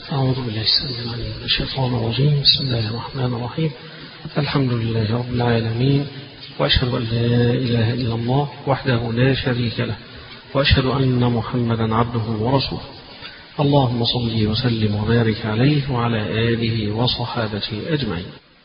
أعوذ بالله السميع العليم من الشيطان الرجيم بسم الله الرحمن الرحيم الحمد لله رب العالمين وأشهد أن لا إله إلا الله وحده لا شريك له وأشهد أن محمدا عبده ورسوله اللهم صل وسلم وبارك عليه وعلى آله وصحابته أجمعين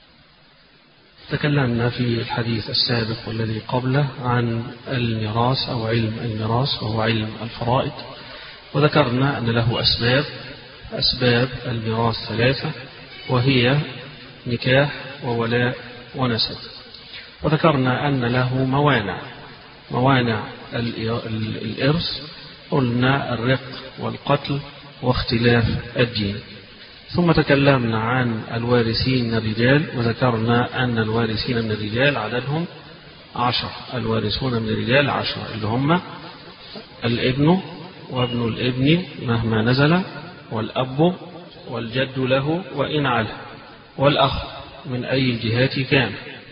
تكلمنا في الحديث السابق والذي قبله عن الميراث أو علم الميراث وهو علم الفرائض وذكرنا أن له أسباب أسباب الميراث ثلاثة وهي نكاح وولاء ونسب وذكرنا أن له موانع موانع الإرث قلنا الرق والقتل واختلاف الدين ثم تكلمنا عن الوارثين من الرجال وذكرنا أن الوارثين من الرجال عددهم عشر الوارثون من الرجال عشر اللي هم الابن وابن الابن مهما نزل والأب والجد له وإن علا والأخ من أي الجهات كان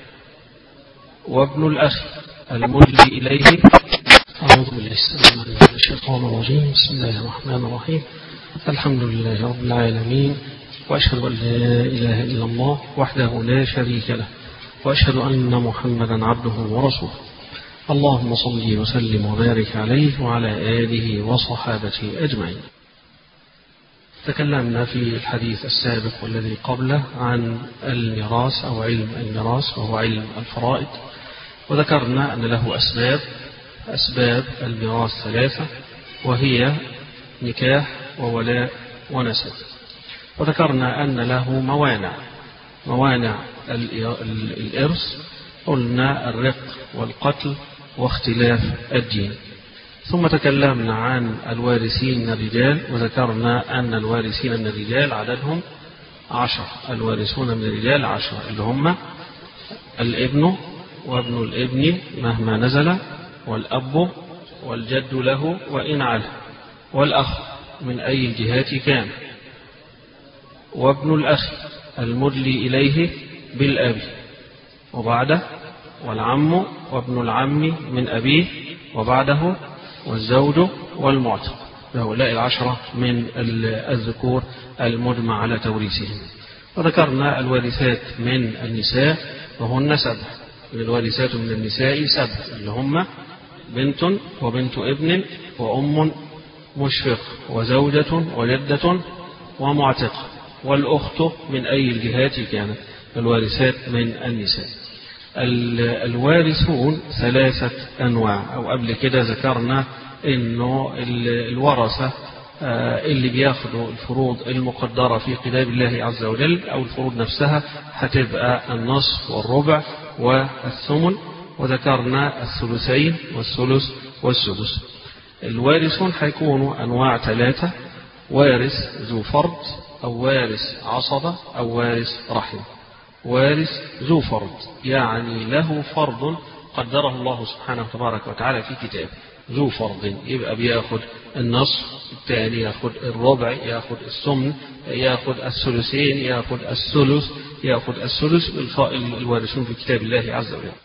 وابن الأخ المدلي إليه أعوذ بالله السلام عليكم من الشيطان الرجيم بسم الله الرحمن الرحيم الحمد لله رب العالمين وأشهد أن لا إله إلا الله وحده لا شريك له وأشهد أن محمدا عبده ورسوله اللهم صل وسلم وبارك عليه وعلى آله وصحابته أجمعين تكلمنا في الحديث السابق والذي قبله عن الميراث أو علم الميراث وهو علم الفرائض وذكرنا أن له أسباب أسباب الميراث ثلاثة وهي نكاح وولاء ونسب وذكرنا أن له موانع موانع الإرث قلنا الرق والقتل واختلاف الدين ثم تكلمنا عن الوارثين من الرجال وذكرنا أن الوارثين من الرجال عددهم عشر الوارثون من الرجال عشر اللي هم الابن وابن الابن مهما نزل والأب والجد له وإن علا والأخ من أي الجهات كان وابن الأخ المدلي إليه بالأب وبعده والعم وابن العم من أبيه وبعده والزوج والمعتق هؤلاء العشرة من الذكور المجمع على توريثهم وذكرنا الوارثات من النساء وهن سبع الوارثات من النساء سبع اللي هم بنت وبنت ابن وأم مشفق وزوجة وجدة ومعتقة والأخت من أي الجهات كانت الوارثات من النساء الوارثون ثلاثة أنواع أو قبل كده ذكرنا أنه الورثة اللي بياخدوا الفروض المقدرة في كتاب الله عز وجل أو الفروض نفسها هتبقى النصف والربع والثمن وذكرنا الثلثين والثلث والسدس الوارثون هيكونوا أنواع ثلاثة وارث ذو فرض أو وارث عصبة أو وارث رحم وارث ذو فرض يعني له فرض قدره الله سبحانه تبارك وتعالى في كتابه ذو فرض يبقى بياخد النصف الثاني ياخد الربع ياخد الثمن ياخد الثلثين ياخد الثلث ياخد الثلث الوارثون في كتاب الله عز وجل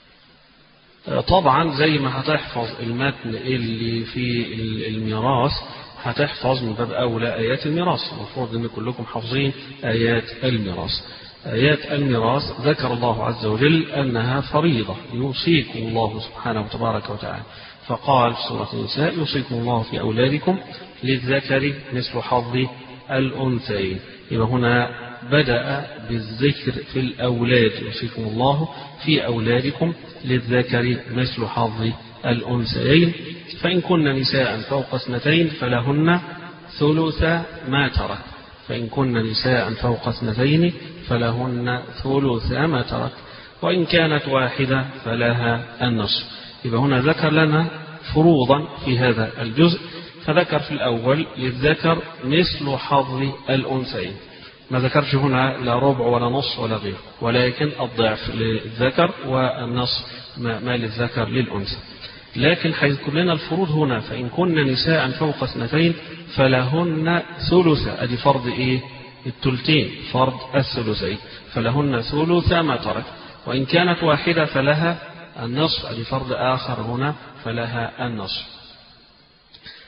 طبعا زي ما هتحفظ المتن اللي في الميراث هتحفظ من باب أولى آيات الميراث المفروض أن كلكم حافظين آيات الميراث آيات الميراث ذكر الله عز وجل أنها فريضة يوصيكم الله سبحانه وتبارك وتعالى فقال في سورة النساء يوصيكم الله في أولادكم للذكر مثل حظ الأنثيين يبقى هنا بدأ بالذكر في الأولاد يوصيكم الله في أولادكم للذكر مثل حظ الأنثيين فإن كن نساء فوق اثنتين فلهن ثلث ما ترك فإن كن نساء فوق اثنتين فلهن ثلث ما ترك وإن كانت واحدة فلها النصف يبقى هنا ذكر لنا فروضا في هذا الجزء فذكر في الأول للذكر مثل حظ الأنثيين ما ذكرش هنا لا ربع ولا نص ولا غير ولكن الضعف للذكر والنص ما للذكر للأنثى لكن هيذكر لنا الفروض هنا فإن كن نساء فوق اثنتين فلهن ثلث أدي فرض إيه التلتين فرض الثلثين فلهن ثلث ما ترك وإن كانت واحدة فلها النصف أدي فرض آخر هنا فلها النصف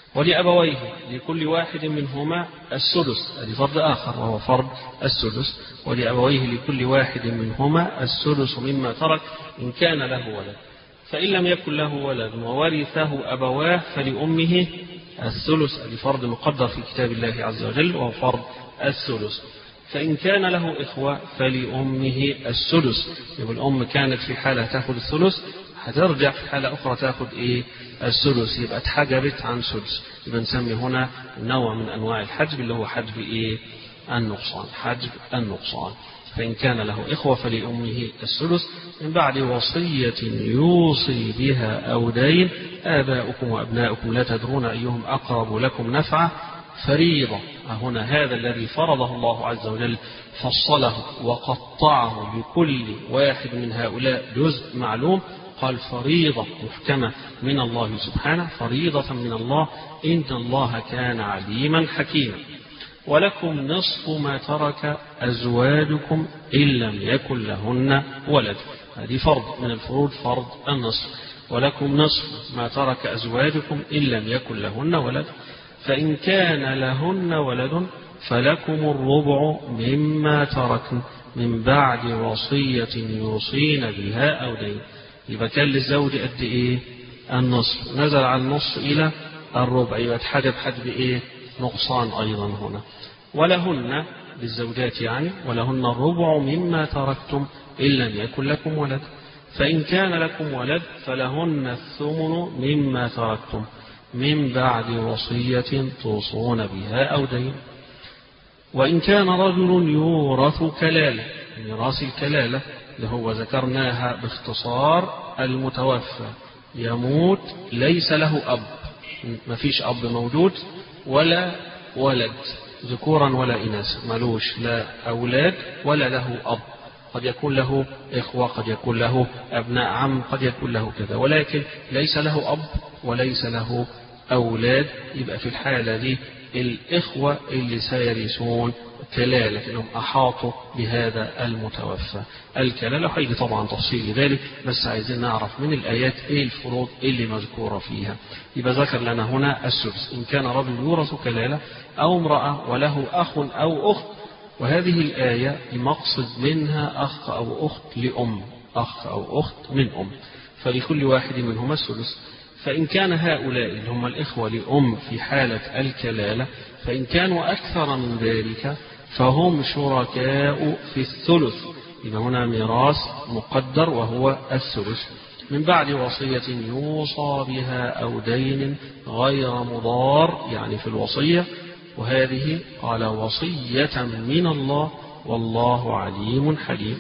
ولأبويه لكل واحد منهما السدس هذه فرض آخر وهو فرض السدس ولأبويه لكل واحد منهما السدس مما ترك إن كان له ولد فإن لم يكن له ولد وورثه أبواه فلأمه الثلث هذه فرض مقدر في كتاب الله عز وجل وهو فرض الثلث فإن كان له إخوة فلأمه السدس يبقى الأم كانت في حالة تأخذ الثلث هترجع في حالة أخرى تأخذ إيه السدس يبقى اتحجبت عن سدس يبقى نسمي هنا نوع من أنواع الحجب اللي هو حجب إيه النقصان حجب النقصان فإن كان له إخوة فلأمه السدس من بعد وصية يوصي بها أو دين آباؤكم وأبناؤكم لا تدرون أيهم أقرب لكم نفعا فريضة هنا هذا الذي فرضه الله عز وجل فصله وقطعه لكل واحد من هؤلاء جزء معلوم قال فريضة محكمة من الله سبحانه فريضة من الله إن الله كان عليما حكيما ولكم نصف ما ترك أزواجكم إن لم يكن لهن ولد هذه فرض من الفروض فرض النصف ولكم نصف ما ترك أزواجكم إن لم يكن لهن ولد فإن كان لهن ولد فلكم الربع مما تركن من بعد وصية يوصين بها أو دين يبقى كان للزوج قد إيه؟ النصف نزل على النصف إلى الربع يبقى اتحجب حجب إيه؟ نقصان أيضا هنا ولهن للزوجات يعني ولهن الربع مما تركتم إن لم يكن لكم ولد فإن كان لكم ولد فلهن الثمن مما تركتم من بعد وصية توصون بها أو دين وإن كان رجل يورث كلالة ميراث الكلالة اللي هو ذكرناها باختصار المتوفى يموت ليس له أب ما فيش أب موجود ولا ولد ذكورا ولا إناثا ملوش لا أولاد ولا له أب قد يكون له إخوة قد يكون له أبناء عم قد يكون له كذا ولكن ليس له أب وليس له أولاد يبقى في الحالة دي الإخوة اللي سيرثون كلالة لأنهم أحاطوا بهذا المتوفى الكلالة هيجي طبعا تفصيل ذلك بس عايزين نعرف من الآيات إيه الفروض اللي مذكورة فيها يبقى ذكر لنا هنا السدس إن كان رجل يورث كلالة أو امرأة وله أخ أو أخت وهذه الآية المقصد منها أخ أو أخت لأم أخ أو أخت من أم فلكل واحد منهما السدس فإن كان هؤلاء اللي هم الإخوة لأم في حالة الكلالة فإن كانوا أكثر من ذلك فهم شركاء في الثلث إذا هنا ميراث مقدر وهو الثلث من بعد وصية يوصى بها أو دين غير مضار يعني في الوصية وهذه قال وصية من الله والله عليم حليم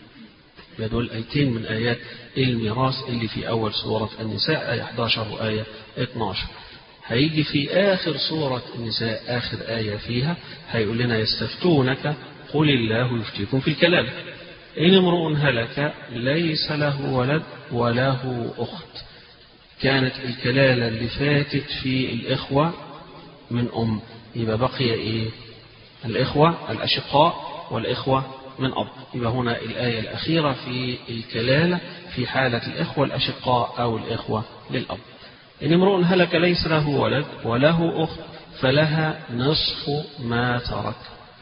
يدل آيتين من آيات الميراث اللي في أول سورة النساء آية 11 وآية 12 هيجي في آخر سورة النساء آخر آية فيها هيقول لنا يستفتونك قل الله يفتيكم في الكلام إن امرؤ هلك ليس له ولد وله أخت كانت الكلالة اللي فاتت في الإخوة من أم يبقى بقي إيه الإخوة الأشقاء والإخوة من أب يبقى هنا الآية الأخيرة في الكلالة في حالة الإخوة الأشقاء أو الإخوة للأب إن امرؤ هلك ليس له ولد وله أخت فلها نصف ما ترك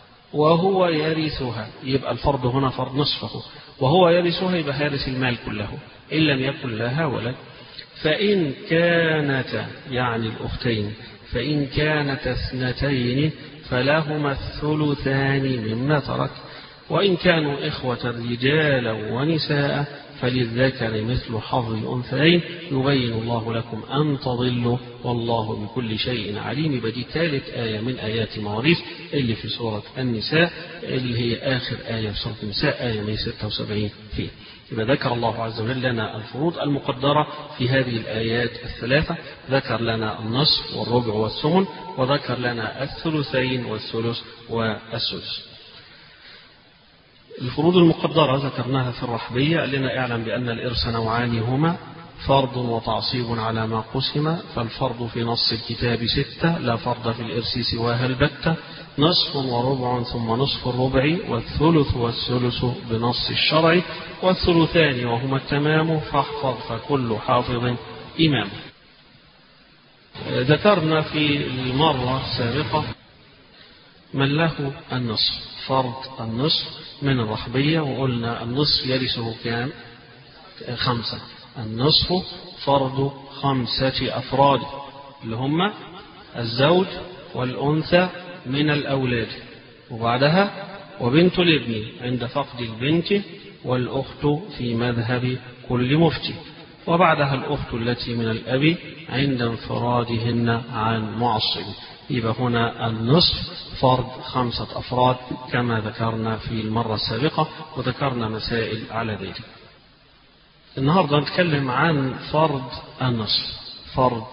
وهو يرثها يبقى الفرض هنا فرض نصفه وهو يرثها يبقى هارث المال كله إن لم يكن لها ولد فإن كانتا يعني الأختين فإن كانتا اثنتين فلهما الثلثان مما ترك وإن كانوا إخوة رجالا ونساء فللذكر مثل حظ الأنثيين يبين الله لكم أن تضلوا والله بكل شيء عليم بدي ثالث آية من آيات مواريث اللي في سورة النساء اللي هي آخر آية في سورة النساء آية 176 فيه يبقى ذكر الله عز وجل لنا الفروض المقدرة في هذه الآيات الثلاثة ذكر لنا النصف والربع والثمن وذكر لنا الثلثين والثلث والسدس الفروض المقدرة ذكرناها في الرحبية قال لنا اعلم بأن الإرث نوعان هما فرض وتعصيب على ما قسم فالفرض في نص الكتاب ستة لا فرض في الإرث سواها البتة نصف وربع ثم نصف الربع والثلث والثلث بنص الشرع والثلثان وهما التمام فاحفظ فكل حافظ إمام ذكرنا في المرة السابقة من له النصف فرض النصف من الرحبية وقلنا النصف يرثه كام خمسة النصف فرض خمسة أفراد اللي هم الزوج والأنثى من الأولاد وبعدها وبنت الابن عند فقد البنت والأخت في مذهب كل مفتي وبعدها الأخت التي من الأب عند انفرادهن عن معصب يبقى هنا النصف فرض خمسة أفراد كما ذكرنا في المرة السابقة وذكرنا مسائل على ذلك النهاردة نتكلم عن فرض النصف فرض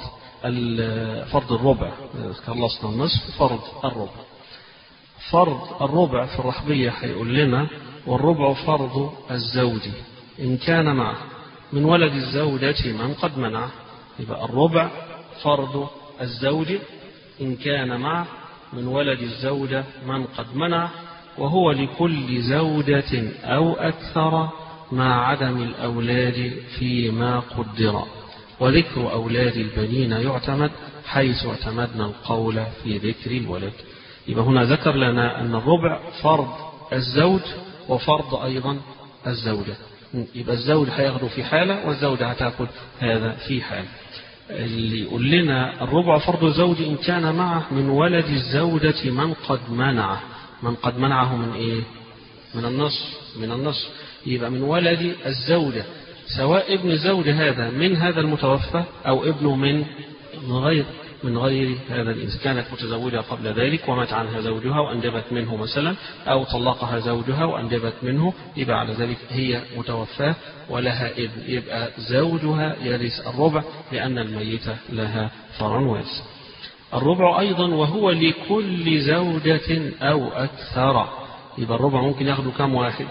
فرض الربع خلصنا النصف فرض الربع فرض الربع في الرحبية هيقول لنا والربع فرض الزوج إن كان معه من ولد الزوجة من قد منع يبقى الربع فرض الزوج إن كان معه من ولد الزوجة من قد منع وهو لكل زوجة أو أكثر مع عدم الأولاد فيما قدر وذكر أولاد البنين يعتمد حيث اعتمدنا القول في ذكر الولد يبقى هنا ذكر لنا أن الربع فرض الزوج وفرض أيضا الزوجة يبقى الزوج هياخده في حالة والزوجة هتاخد هذا في حالة اللي يقول لنا الربع فرض الزوج إن كان معه من ولد الزوجة من قد منعه من قد منعه من إيه من النصف من النصف يبقى من ولد الزوجة سواء ابن الزوج هذا من هذا المتوفى أو ابنه من من غير من غير هذا الإنسان كانت متزوجة قبل ذلك ومات عنها زوجها وأنجبت منه مثلا أو طلقها زوجها وأنجبت منه يبقى على ذلك هي متوفاة ولها ابن يبقى زوجها يرث الربع لأن الميتة لها فرع وارث الربع أيضا وهو لكل زوجة أو أكثر يبقى الربع ممكن ياخده كم واحد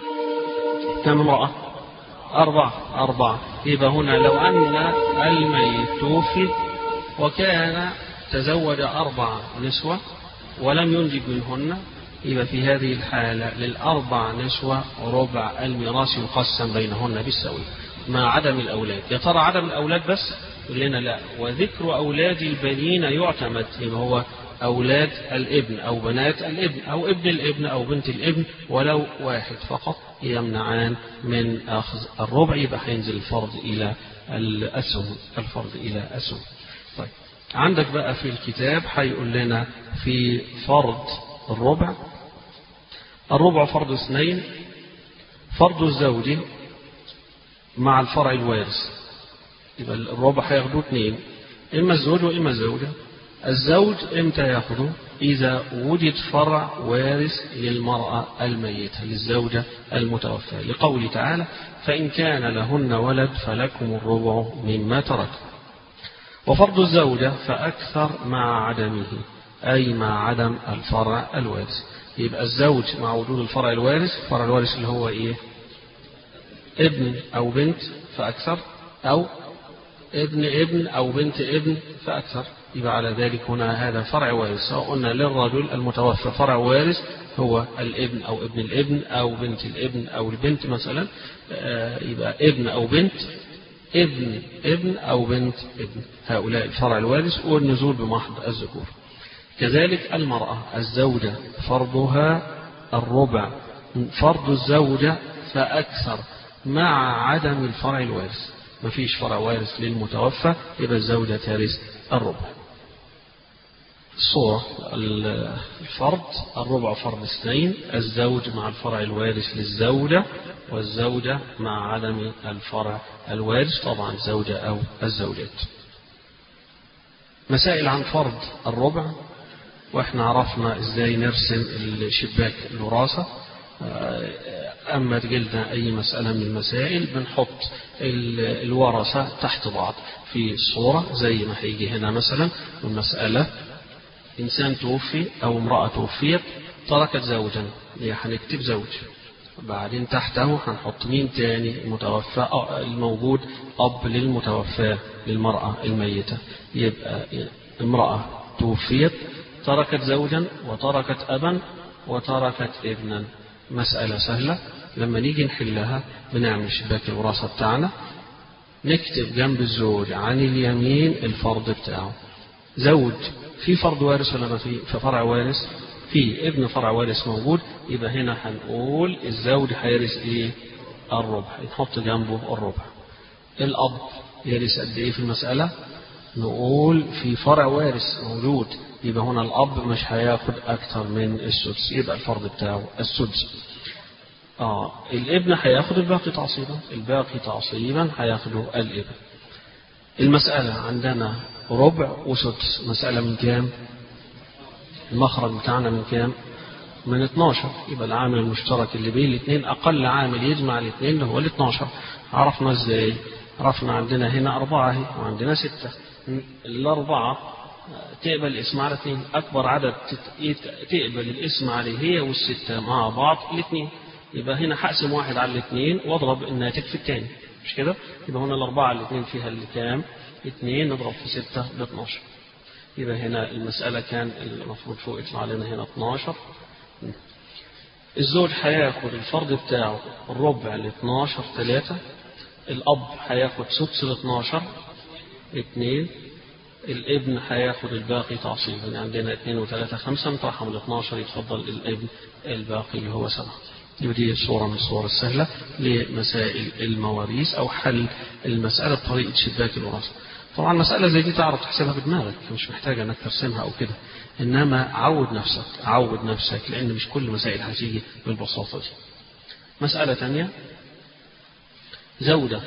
كم امرأة أربعة أربعة يبقى هنا لو أن الميت توفي وكان تزوج أربع نسوة ولم ينجب منهن يبقى في هذه الحالة للأربع نسوة ربع الميراث يقسم بينهن بالسوي مع عدم الأولاد يا ترى عدم الأولاد بس يقول لنا لا وذكر أولاد البنين يعتمد يبقى هو أولاد الابن أو بنات الابن أو ابن الابن أو بنت الابن ولو واحد فقط يمنعان من أخذ الربع يبقى هينزل الفرض إلى الأسهم الفرض إلى أسهم طيب عندك بقى في الكتاب هيقول لنا في فرض الربع الربع فرض اثنين فرض الزوج مع الفرع الوارث يبقى الربع هياخدوه اثنين اما الزوج واما الزوجه الزوج امتى ياخده اذا وجد فرع وارث للمراه الميته للزوجه المتوفاه لقوله تعالى فان كان لهن ولد فلكم الربع مما ترك وفرض الزوجة فأكثر مع عدمه أي مع عدم الفرع الوارث يبقى الزوج مع وجود الفرع الوارث الفرع الوارث اللي هو إيه ابن أو بنت فأكثر أو ابن ابن أو بنت ابن فأكثر يبقى على ذلك هنا هذا فرع وارث سواء قلنا للرجل المتوفى فرع وارث هو الابن أو ابن الابن أو بنت الابن أو البنت مثلا يبقى ابن أو بنت ابن ابن أو بنت ابن هؤلاء الفرع الوارث والنزول بمحض الذكور كذلك المرأة الزوجة فرضها الربع فرض الزوجة فأكثر مع عدم الفرع الوارث ما فيش فرع وارث للمتوفى يبقى الزوجة ترث الربع الصورة الفرض الربع فرض اثنين الزوج مع الفرع الوارث للزوجة والزوجة مع عدم الفرع الوارث طبعا الزوجة أو الزوجات مسائل عن فرض الربع واحنا عرفنا ازاي نرسم الشباك الوراثة أما تجلنا أي مسألة من المسائل بنحط الورثة تحت بعض في الصورة زي ما هيجي هنا مثلا المسألة إنسان توفي أو امرأة توفيت تركت زوجا هنكتب زوج بعدين تحته هنحط مين تاني المتوفى الموجود أب للمتوفاة للمرأة الميتة يبقى امرأة توفيت تركت زوجا وتركت أبا وتركت ابنا مسألة سهلة لما نيجي نحلها بنعمل شباك الوراثة بتاعنا نكتب جنب الزوج عن اليمين الفرض بتاعه زوج في فرض وارث ولا ما في في فرع وارث في ابن فرع وارث موجود يبقى هنا هنقول الزوج هيرث ايه الربع نحط جنبه الربع الاب يرث قد ايه في المساله نقول في فرع وارث موجود يبقى هنا الاب مش هياخد اكتر من السدس يبقى الفرض بتاعه السدس اه الابن هياخد الباقي تعصيبا الباقي تعصيبا هياخده الابن المسألة عندنا ربع وسدس مسألة من كام المخرج بتاعنا من كام من 12 يبقى العامل المشترك اللي بين الاثنين أقل عامل يجمع الاثنين هو ال 12 عرفنا ازاي عرفنا عندنا هنا أربعة اهي وعندنا ستة الأربعة تقبل الاسم على اثنين أكبر عدد تقبل الاسم عليه هي والستة مع بعض الاثنين يبقى هنا هقسم واحد على الاثنين واضرب الناتج في الثاني مش كده؟ يبقى هنا الأربعة الاثنين فيها اللي كام؟ اثنين نضرب في ستة ب 12 يبقى هنا المسألة كان المفروض فوق يطلع لنا هنا 12 الزوج هياخد الفرض بتاعه الربع ل 12 3 الأب هياخد سدس ل 12 2 الابن هياخد الباقي تعصيبا يعني عندنا 2 و3 5 نطرحهم ال 12 يتفضل الابن الباقي اللي هو 7 يبقى دي صورة من الصور السهلة لمسائل المواريث أو حل المسألة بطريقة شباك الوراثة. طبعا مسألة زي دي تعرف تحسبها بدماغك مش محتاجة انك ترسمها او كده انما عود نفسك عود نفسك لان مش كل مسائل هتيجي بالبساطة دي مسألة تانية زوجة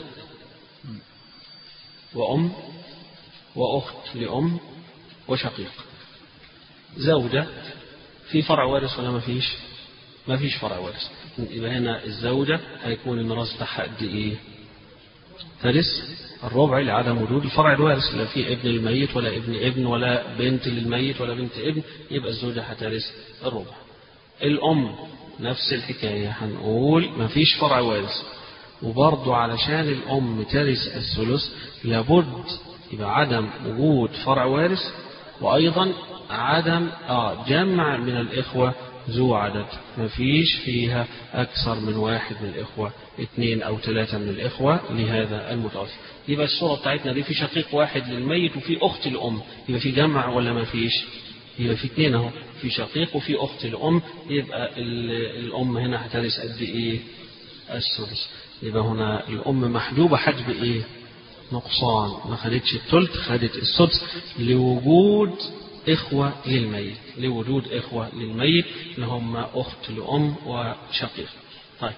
وأم وأخت لأم وشقيق زوجة في فرع وارث ولا ما فيش؟ ما فيش فرع وارث يبقى هنا الزوجة هيكون الميراث بتاعها قد إيه؟ ترث الربع لعدم وجود الفرع الوارث لا في ابن للميت ولا ابن ابن ولا بنت للميت ولا بنت ابن يبقى الزوجة هترث الربع الأم نفس الحكاية هنقول ما فيش فرع وارث وبرضه علشان الأم ترث الثلث لابد يبقى عدم وجود فرع وارث وأيضا عدم آه جمع من الإخوة ذو عدد ما فيش فيها أكثر من واحد من الإخوة اثنين أو ثلاثة من الإخوة لهذا المتوفى يبقى الصورة بتاعتنا دي في شقيق واحد للميت وفي أخت الأم يبقى في جمع ولا ما فيش يبقى في اثنين اهو في شقيق وفي أخت الأم يبقى الأم هنا هترث قد إيه السدس يبقى هنا الأم محجوبة حجب إيه نقصان ما خدتش الثلث خدت السدس لوجود إخوة للميت لوجود إخوة للميت اللي هم أخت لأم وشقيق طيب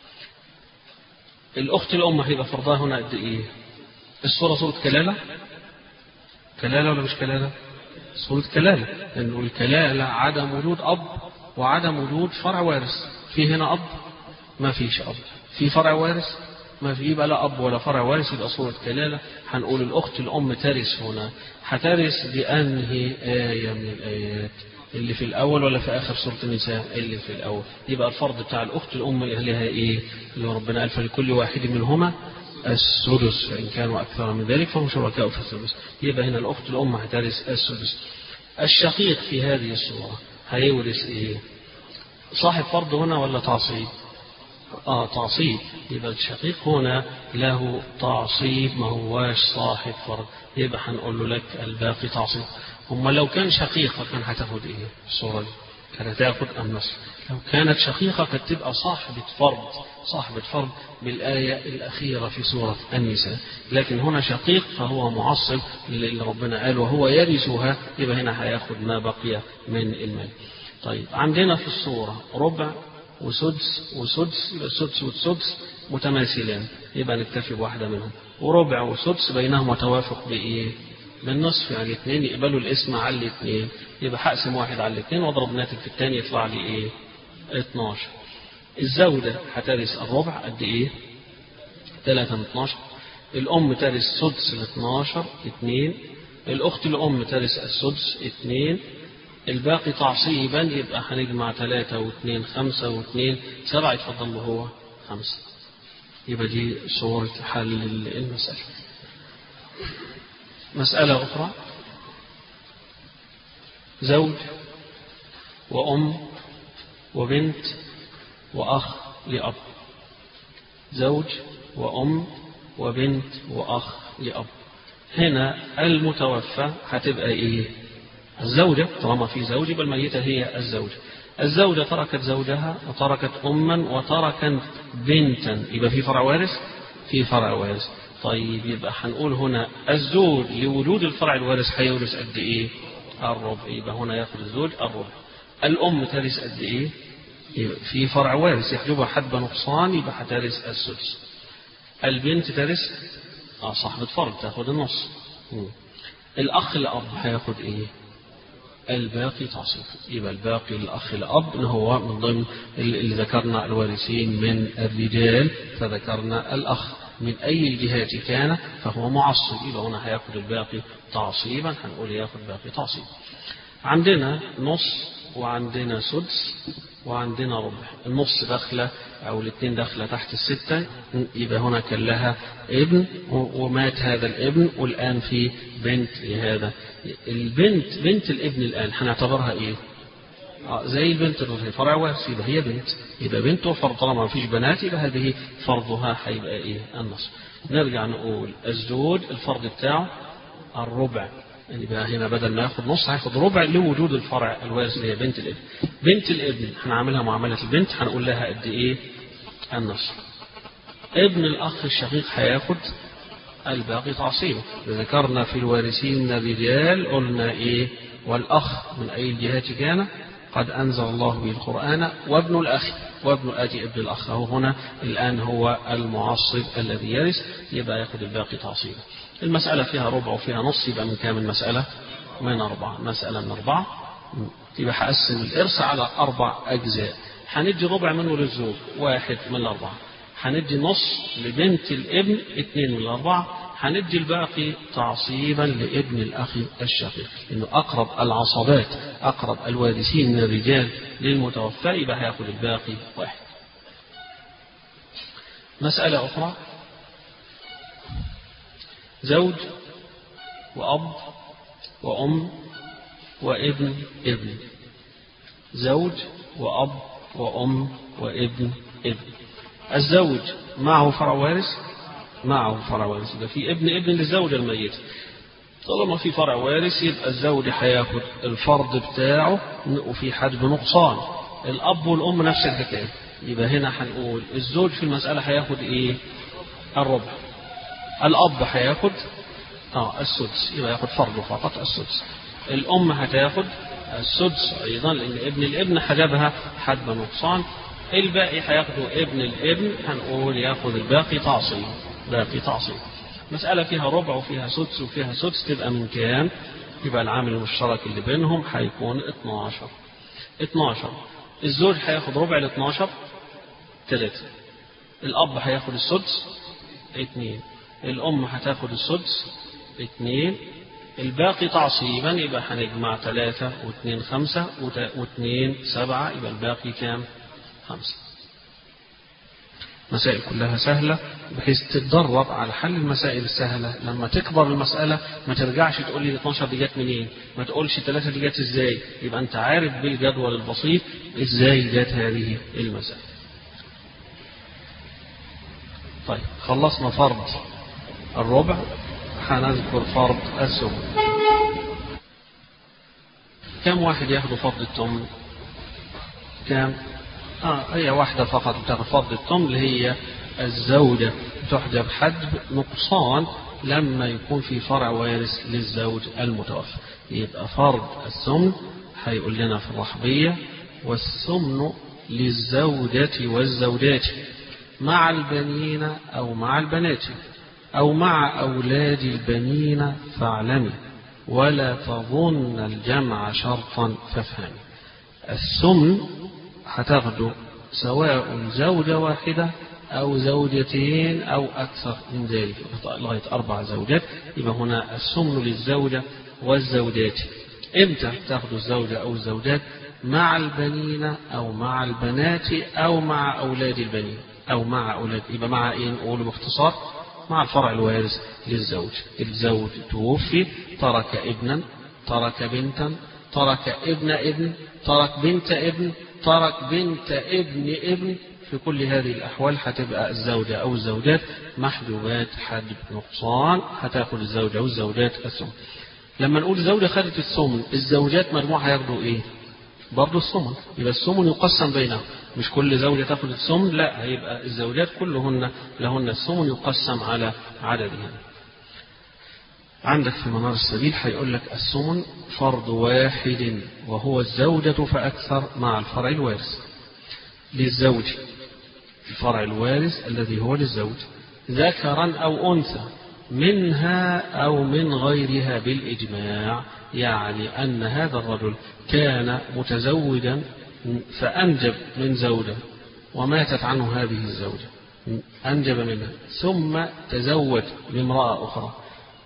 الأخت الأم هيبقى فرضها هنا قد إيه الصورة صورة كلالة كلالة ولا مش كلالة صورة كلالة لأنه الكلالة عدم وجود أب وعدم وجود فرع وارث في هنا أب ما فيش أب في فرع وارث ما في يبقى لا أب ولا فرع وارث يبقى صورة كلالة هنقول الأخت الأم ترث هنا هترث بأنهي آية من الآيات اللي في الأول ولا في آخر سورة النساء اللي في الأول يبقى الفرض بتاع الأخت الأم لها إيه اللي ربنا قال فلكل واحد منهما السدس فإن كانوا أكثر من ذلك فهم شركاء في السدس يبقى هنا الأخت الأم هترث السدس الشقيق في هذه الصورة هيورث إيه صاحب فرض هنا ولا تعصيب آه تعصيب يبقى الشقيق هنا له تعصيب ما هواش صاحب فرض يبقى هنقول له لك الباقي تعصيب هم لو كان شقيقة كان هتاخد ايه الصورة دي كانت هتاخد النصر لو كانت شقيقة كانت تبقى صاحبة فرض صاحبة فرض بالآية الأخيرة في سورة النساء لكن هنا شقيق فهو معصب اللي ربنا قال وهو يرثها يبقى هنا هياخد ما بقي من المال طيب عندنا في الصورة ربع وسدس وسدس السدس والسدس متماثلان يبقى نكتفي بواحدة منهم وربع وسدس بينهما توافق بإيه؟ بالنصف يعني اثنين يقبلوا الاسم على الاثنين يبقى هقسم واحد على الاثنين واضرب ناتج في الثاني يطلع لي ايه؟ 12 الزوجة هترث الربع قد ايه؟ 3 من 12 الأم ترث سدس ل 12 2 الأخت الأم ترث السدس 2 الباقي تعصيبا يبقى هنجمع ثلاثة واثنين خمسة واثنين سبعة يتفضل له هو خمسة يبقى دي صورة حل المسألة مسألة أخرى زوج وأم وبنت وأخ لأب زوج وأم وبنت وأخ لأب هنا المتوفى هتبقى إيه الزوجة طالما في زوج يبقى الميتة هي الزوجة الزوجة تركت زوجها وتركت أما وتركت بنتا يبقى في فرع وارث في فرع وارث طيب يبقى هنقول هنا الزوج لوجود الفرع الوارث هيورث قد ايه؟ الربع يبقى هنا ياخذ الزوج الربع. الأم ترث قد ايه؟ يبقى في فرع وارث يحجبها حد نقصان يبقى هترث السدس. البنت ترث اه صاحبة فرد تاخذ النص. مم. الأخ الأب هياخد ايه؟ الباقي تعصيب يبقى الباقي الأخ الأب اللي هو من ضمن اللي ذكرنا الوارثين من الرجال فذكرنا الأخ من أي الجهات كان فهو معصب يبقى هنا هياخد الباقي تعصيبا هنقول ياخد باقي تعصيب عندنا نص وعندنا سدس وعندنا ربع النص داخلة أو الاثنين داخلة تحت الستة يبقى هنا كان لها ابن ومات هذا الابن والآن في بنت لهذا البنت بنت الابن الآن هنعتبرها إيه؟ آه زي البنت اللي في فرع وارث يبقى هي بنت يبقى بنت وفرض طالما ما فيش بنات يبقى هذه فرضها هيبقى ايه النصف نرجع نقول الزوج الفرض بتاعه الربع يعني بقى هنا بدل ما ياخد نص هياخد ربع لوجود الفرع الوارث اللي هي بنت الابن بنت الابن هنعملها معاملة البنت هنقول لها قد ايه النصف ابن الاخ الشقيق هياخد الباقي تعصيبه ذكرنا في الوارثين الرجال قلنا ايه والاخ من اي الجهات كان قد أنزل الله به القرآن وابن الأخ وابن آتي ابن الأخ هو هنا الآن هو المعصب الذي يرث يبقى ياخذ الباقي تعصيبا المسألة فيها ربع وفيها نص يبقى من كام المسألة من أربعة مسألة من أربعة يبقى هقسم الإرث على أربع أجزاء هندي ربع منه للزوج واحد من الأربعة هندي نص لبنت الابن اثنين من الأربعة هندي الباقي تعصيبا لابن الأخ الشقيق إنه أقرب العصبات أقرب الوارثين من الرجال للمتوفى يبقى هياخد الباقي واحد مسألة أخرى زوج وأب وأم وابن ابن زوج وأب وأم وابن ابن الزوج معه فرع وارث معه فرع وارث يبقى في ابن ابن للزوجة الميتة طالما في فرع وارث يبقى الزوج هياخد الفرض بتاعه وفي حجب نقصان الأب والأم نفس الحكاية يبقى هنا هنقول الزوج في المسألة هياخد إيه؟ الربع الأب هياخد اه السدس يبقى ياخد فرضه فقط السدس الأم هتاخد السدس أيضا لأن ابن الابن حجبها حجب نقصان الباقي هياخده ابن الابن هنقول ياخد الباقي تعصيب باقي تعصيب مسألة فيها ربع وفيها سدس وفيها سدس تبقى من كام؟ يبقى العامل المشترك اللي بينهم هيكون 12 12 الزوج هياخد ربع ال 12 3 الأب هياخد السدس 2 الأم هتاخد السدس 2 الباقي تعصيبا يبقى هنجمع 3 و2 5 و2 7 يبقى الباقي كام؟ 5 مسائل كلها سهلة بحيث تتدرب على حل المسائل السهلة لما تكبر المسألة ما ترجعش تقول لي 12 دي جت منين ما تقولش 3 دي جت ازاي يبقى انت عارف بالجدول البسيط ازاي جت هذه المسألة طيب خلصنا فرض الربع هنذكر فرض السم كم واحد ياخد فرض التمن كم آه هي واحدة فقط بتاخد فرض التمن اللي هي الزوجة تحجب حجب نقصان لما يكون في فرع وارث للزوج المتوفى يبقى فرض السمن هيقول لنا في الرحبية والسمن للزوجة والزوجات مع البنين أو مع البنات أو مع أولاد البنين فاعلمي ولا تظن الجمع شرطا فافهمي السمن هتاخده سواء زوجة واحدة أو زوجتين أو أكثر من ذلك لغاية أربع زوجات يبقى هنا السمن للزوجة والزوجات إمتى تاخد الزوجة أو الزوجات مع البنين أو مع البنات أو مع أولاد البنين أو مع أولاد يبقى مع إيه نقول باختصار مع الفرع الوارث للزوج الزوج توفي ترك ابنا ترك بنتا ترك ابن ابن ترك بنت ابن ترك بنت ابن ابن في كل هذه الأحوال هتبقى الزوجة أو الزوجات محجوبات حد نقصان هتاخد الزوجة أو الزوجات الثمن لما نقول زوجة خدت الثمن الزوجات مجموعة هياخدوا إيه؟ برضه الثمن يبقى الثمن يقسم بينهم مش كل زوجة تاخد الثمن لا هيبقى الزوجات كلهن لهن الثمن يقسم على عددهن عندك في منار السبيل هيقول لك الثمن فرض واحد وهو الزوجة فأكثر مع الفرع الوارث للزوج الفرع الوارث الذي هو للزوج ذكرا أو أنثى منها أو من غيرها بالإجماع يعني أن هذا الرجل كان متزوجا فأنجب من زوجة وماتت عنه هذه الزوجة أنجب منها ثم تزوج بامرأة أخرى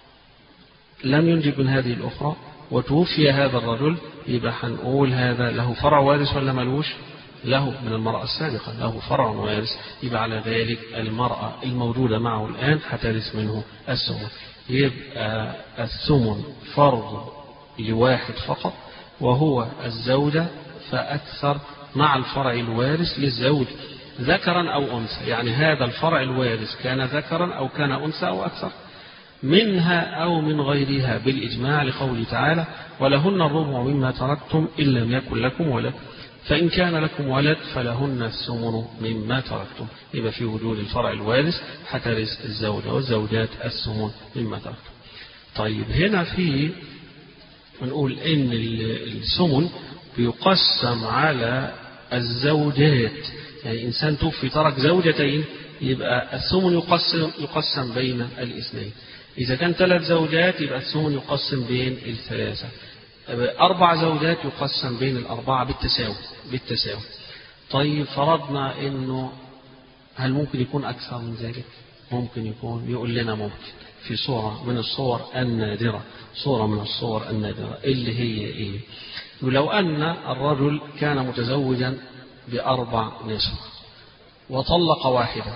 لم ينجب من هذه الأخرى وتوفي هذا الرجل يبقى هنقول هذا له فرع وارث ولا ملوش؟ له من المرأة السابقة له فرع وارث يبقى على ذلك المرأة الموجودة معه الآن هترث منه الثمن يبقى الثمن فرض لواحد فقط وهو الزوجة فأكثر مع الفرع الوارث للزوج ذكرا أو أنثى يعني هذا الفرع الوارث كان ذكرا أو كان أنثى أو أكثر منها أو من غيرها بالإجماع لقوله تعالى ولهن الربع مما تركتم إن لم يكن لكم ولد فإن كان لكم ولد فلهن الثمن مما تركتم يبقى في وجود الفرع الوارث هترث الزوجة والزوجات الثمن مما تركتم طيب هنا في نقول إن الثمن بيقسم على الزوجات يعني إنسان توفي ترك زوجتين يبقى الثمن يقسم يقسم بين الاثنين إذا كان ثلاث زوجات يبقى الثمن يقسم بين الثلاثة أربع زوجات يقسم بين الأربعة بالتساوي بالتساوي طيب فرضنا إنه هل ممكن يكون أكثر من ذلك؟ ممكن يكون يقول لنا ممكن في صورة من الصور النادرة صورة من الصور النادرة اللي هي إيه؟ لو أن الرجل كان متزوجا بأربع نسوة وطلق واحدة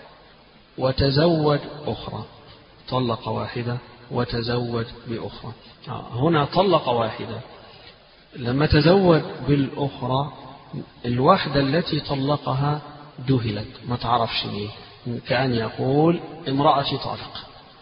وتزوج أخرى طلق واحدة وتزوج بأخرى هنا طلق واحدة لما تزوج بالأخرى الواحدة التي طلقها دهلت ما تعرفش ليه كأن يقول امرأتي طالق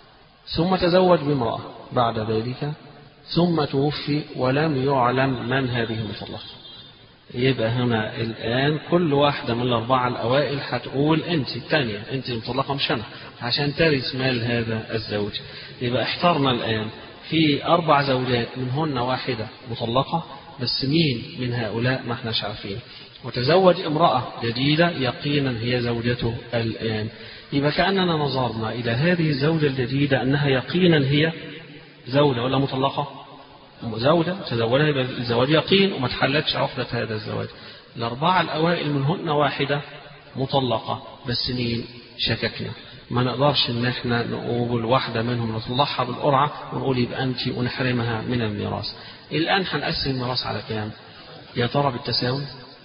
ثم تزوج بامرأة بعد ذلك ثم توفي ولم يعلم من هذه المطلقة يبقى هنا الآن كل واحدة من الأربعة الأوائل هتقول أنت الثانية أنت المطلقة مش أنا عشان ترث مال هذا الزوج يبقى احترنا الآن في أربع زوجات منهن واحدة مطلقة بس مين من هؤلاء ما احناش عارفين وتزوج امرأة جديدة يقينا هي زوجته الآن يبقى كأننا نظرنا إلى هذه الزوجة الجديدة أنها يقينا هي زوجة ولا مطلقة زوجة تزوجها يبقى الزواج يقين وما تحلتش عقدة هذا الزواج الأربعة الأوائل منهن واحدة مطلقة بس مين شككنا ما نقدرش ان احنا نقول واحدة منهم نطلعها بالقرعة ونقول يبقى انت ونحرمها من الميراث الآن هنقسم الميراث على كام يا ترى بالتساوي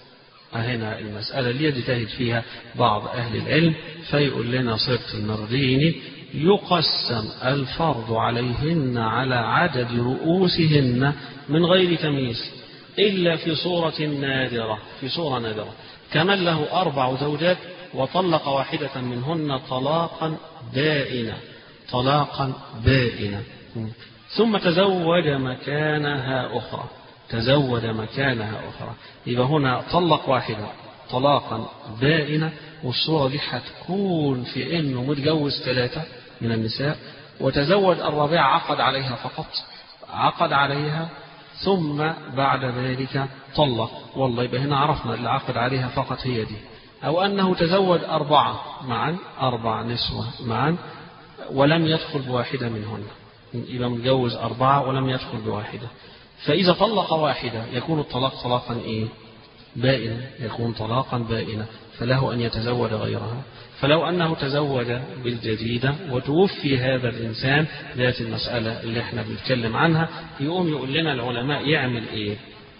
هنا المسألة اللي يجتهد فيها بعض أهل العلم فيقول لنا صرت المرديني يقسم الفرض عليهن على عدد رؤوسهن من غير تمييز إلا في صورة نادرة في صورة نادرة كمن له أربع زوجات وطلق واحدة منهن طلاقا بائنا طلاقا بائنا ثم تزوج مكانها أخرى تزوج مكانها أخرى يبقى هنا طلق واحدة طلاقا بائنا والصورة دي هتكون في إنه متجوز ثلاثة من النساء وتزوج الرابعة عقد عليها فقط عقد عليها ثم بعد ذلك طلق والله يبقى هنا عرفنا اللي عقد عليها فقط هي دي أو أنه تزوج أربعة معا أربع نسوة معا ولم يدخل بواحدة منهن يبقى متجوز أربعة ولم يدخل بواحدة فإذا طلق واحدة يكون الطلاق طلاقا إيه بائنا يكون طلاقا بائنا فله أن يتزوج غيرها فلو أنه تزوج بالجديدة وتوفي هذا الإنسان ذات المسألة اللي احنا بنتكلم عنها يقوم يقول لنا العلماء يعمل إيه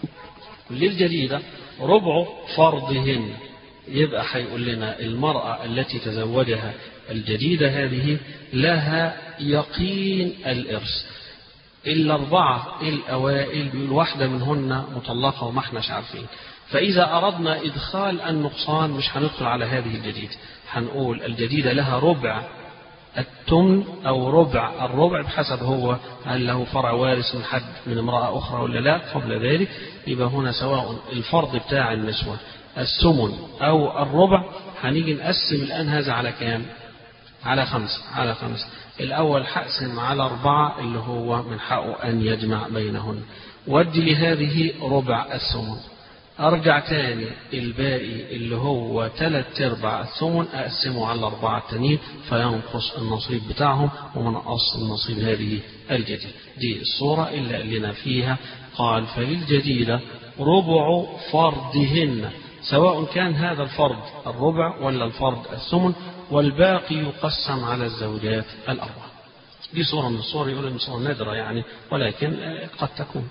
للجديدة ربع فرضهن يبقى هيقول لنا المرأة التي تزوجها الجديدة هذه لها يقين الإرث الأربعة الأوائل بيقول واحدة منهن مطلقة وما احناش عارفين فإذا أردنا إدخال النقصان مش هندخل على هذه الجديدة هنقول الجديدة لها ربع التمن أو ربع الربع بحسب هو هل له فرع وارث من حد من امرأة أخرى ولا لا قبل ذلك يبقى هنا سواء الفرض بتاع النسوة السمن أو الربع هنيجي نقسم الآن هذا على كام؟ على خمسة على خمسة الأول حقسم على أربعة اللي هو من حقه أن يجمع بينهن ودي لهذه ربع السمن أرجع تاني الباقي اللي هو ثلاث أرباع الثمن أقسمه على الأربعة التانيين فينقص النصيب بتاعهم ومن أصل النصيب هذه الجديدة دي الصورة اللي قال لنا فيها قال فللجديدة ربع فرضهن سواء كان هذا الفرض الربع ولا الفرض الثمن والباقي يقسم على الزوجات الأربعة دي صورة من الصور يقول إن صورة نادرة يعني ولكن قد تكون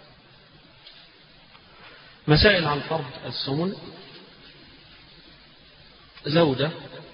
مسائل عن فرض السمن زوجة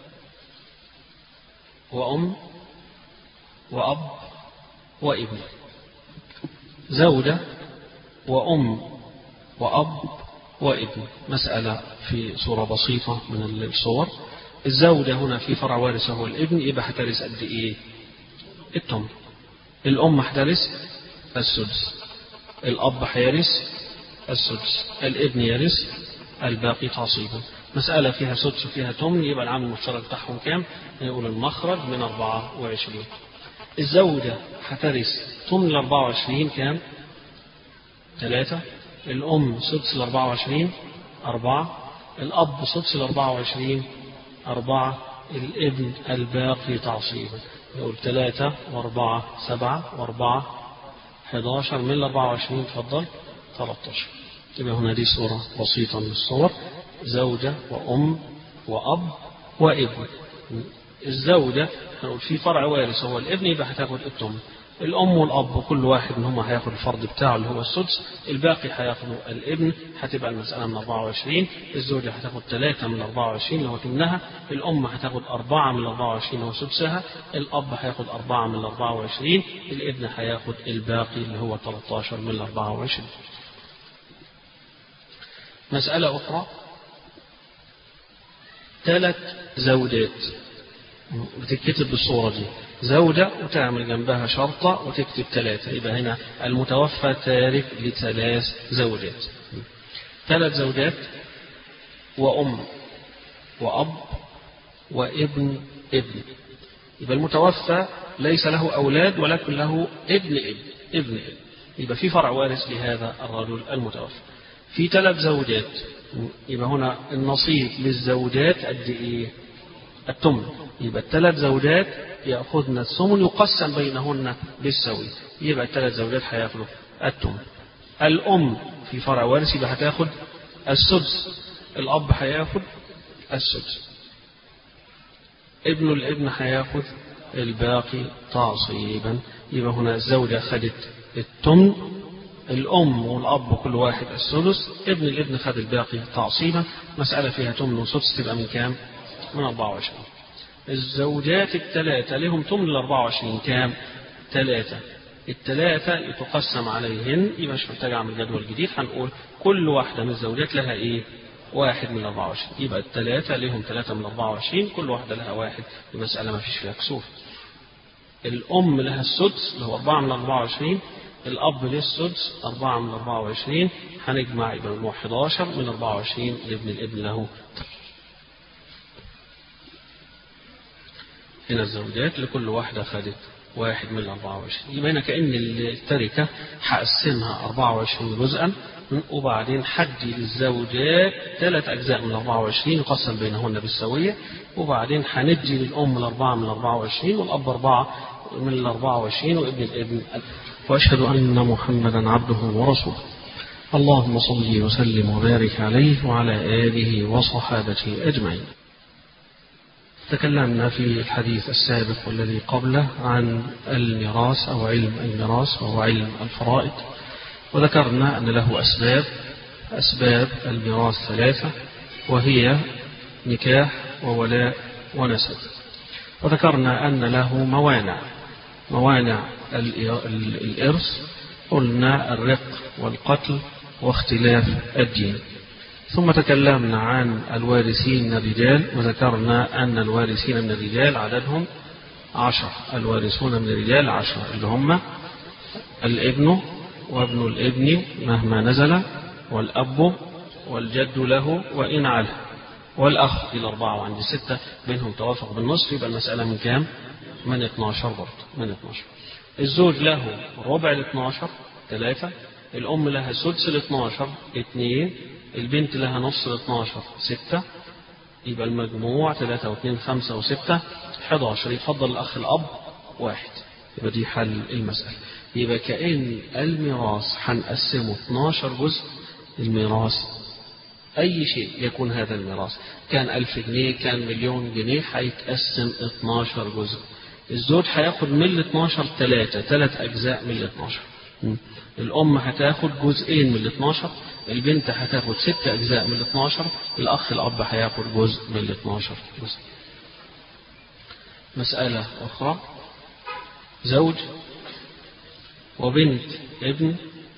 وأم وأب وابن زوجة وأم وأب وابن مسألة في صورة بسيطة من الصور الزوجة هنا في فرع وارث هو الابن يبقى هترث قد إيه؟ التمن الأم هترث السدس الأب هيرث السدس الابن يرث الباقي تعصيبا مسألة فيها سدس وفيها تمن يبقى العامل المشترك بتاعهم كام؟ نقول المخرج من 24 الزوجة هترث تمن ال 24 كام؟ ثلاثة الأم سدس ال 24 أربعة الأب سدس ال 24 أربعة الابن الباقي تعصيبا نقول ثلاثة وأربعة سبعة وأربعة 11 من ال 24 تفضل 13 يبقى هنا دي صورة بسيطة من الصور زوجة وأم وأب وابن الزوجة هنقول في فرع وارث هو الابن يبقى هتاخد التمن الأم والأب كل واحد منهم هياخد الفرض بتاعه اللي هو السدس الباقي هياخده الابن هتبقى المسألة من 24 الزوجة هتاخد 3 من 24 اللي هو تمنها الأم هتاخد 4 من 24 اللي هو سدسها الأب هياخد 4 من 24 الابن هياخد الباقي اللي هو 13 من 24 مسألة أخرى ثلاث زوجات بتتكتب بالصورة دي زوجة وتعمل جنبها شرطة وتكتب ثلاثة يبقى هنا المتوفى تارك لثلاث زوجات ثلاث زوجات وأم وأب وابن ابن يبقى المتوفى ليس له أولاد ولكن له ابن ابن ابن ابن يبقى في فرع وارث لهذا الرجل المتوفى في ثلاث زوجات يبقى هنا النصيب للزوجات قد ايه؟ التمن يبقى الثلاث زوجات ياخذن الثمن يقسم بينهن بالسوي يبقى الثلاث زوجات هياخدوا التمن الام في فرع وارث يبقى هتاخد السدس الاب هياخد السدس ابن الابن هياخد الباقي تعصيبا يبقى هنا الزوجة خدت التمن الأم والأب كل واحد السدس ابن الابن خد الباقي تعصيبا مسألة فيها تمن وسدس تبقى من كام؟ من 24 الزوجات الثلاثة لهم تمن ال 24 كام؟ ثلاثة الثلاثة يتقسم عليهن يبقى مش محتاج أعمل جدول جديد هنقول كل واحدة من الزوجات لها إيه؟ واحد من 24 يبقى الثلاثة لهم ثلاثة من 24 كل واحدة لها واحد المسألة ما فيش فيها كسوف الأم لها السدس اللي هو 4 من 24 الأب له السدس 4 من 24 هنجمع يبقى مجموع 11 من 24 لابن الابن له هنا الزوجات لكل واحدة خدت واحد من ال 24 يبقى هنا كأن التركة هقسمها 24 جزءا وبعدين حدي للزوجات ثلاث أجزاء من 24 يقسم بينهن بالسوية وبعدين هندي للأم الأربعة من 24 والأب أربعة من ال 24 وابن الابن وأشهد أن محمدا عبده ورسوله اللهم صل وسلم وبارك عليه وعلى آله وصحابته أجمعين تكلمنا في الحديث السابق والذي قبله عن الميراث أو علم الميراث وهو علم الفرائض وذكرنا أن له أسباب أسباب الميراث ثلاثة وهي نكاح وولاء ونسب وذكرنا أن له موانع موانع الإرث قلنا الرق والقتل واختلاف الدين ثم تكلمنا عن الوارثين من الرجال وذكرنا أن الوارثين من الرجال عددهم عشر الوارثون من الرجال عشر اللي هم الابن وابن الابن مهما نزل والأب والجد له وإن علا والأخ إلى أربعة وعند ستة بينهم توافق بالنصف يبقى المسألة من كام؟ من 12 برضه من 12 الزوج له ربع ال 12 ثلاثة الأم لها سدس ال 12 اثنين البنت لها نص ال 12 ستة يبقى المجموع 3 و2 5 و6 11 يفضل الأخ الأب واحد يبقى دي حل المسألة يبقى كأن الميراث هنقسمه 12 جزء الميراث أي شيء يكون هذا الميراث كان ألف جنيه كان مليون جنيه هيتقسم 12 جزء الزوج هياخد من ال 12 ثلاثة ثلاث أجزاء من ال 12 الأم هتاخد جزئين من ال 12 البنت هتاخد ست أجزاء من ال 12 الأخ الأب هياخد جزء من ال 12 جزء مسألة أخرى زوج وبنت ابن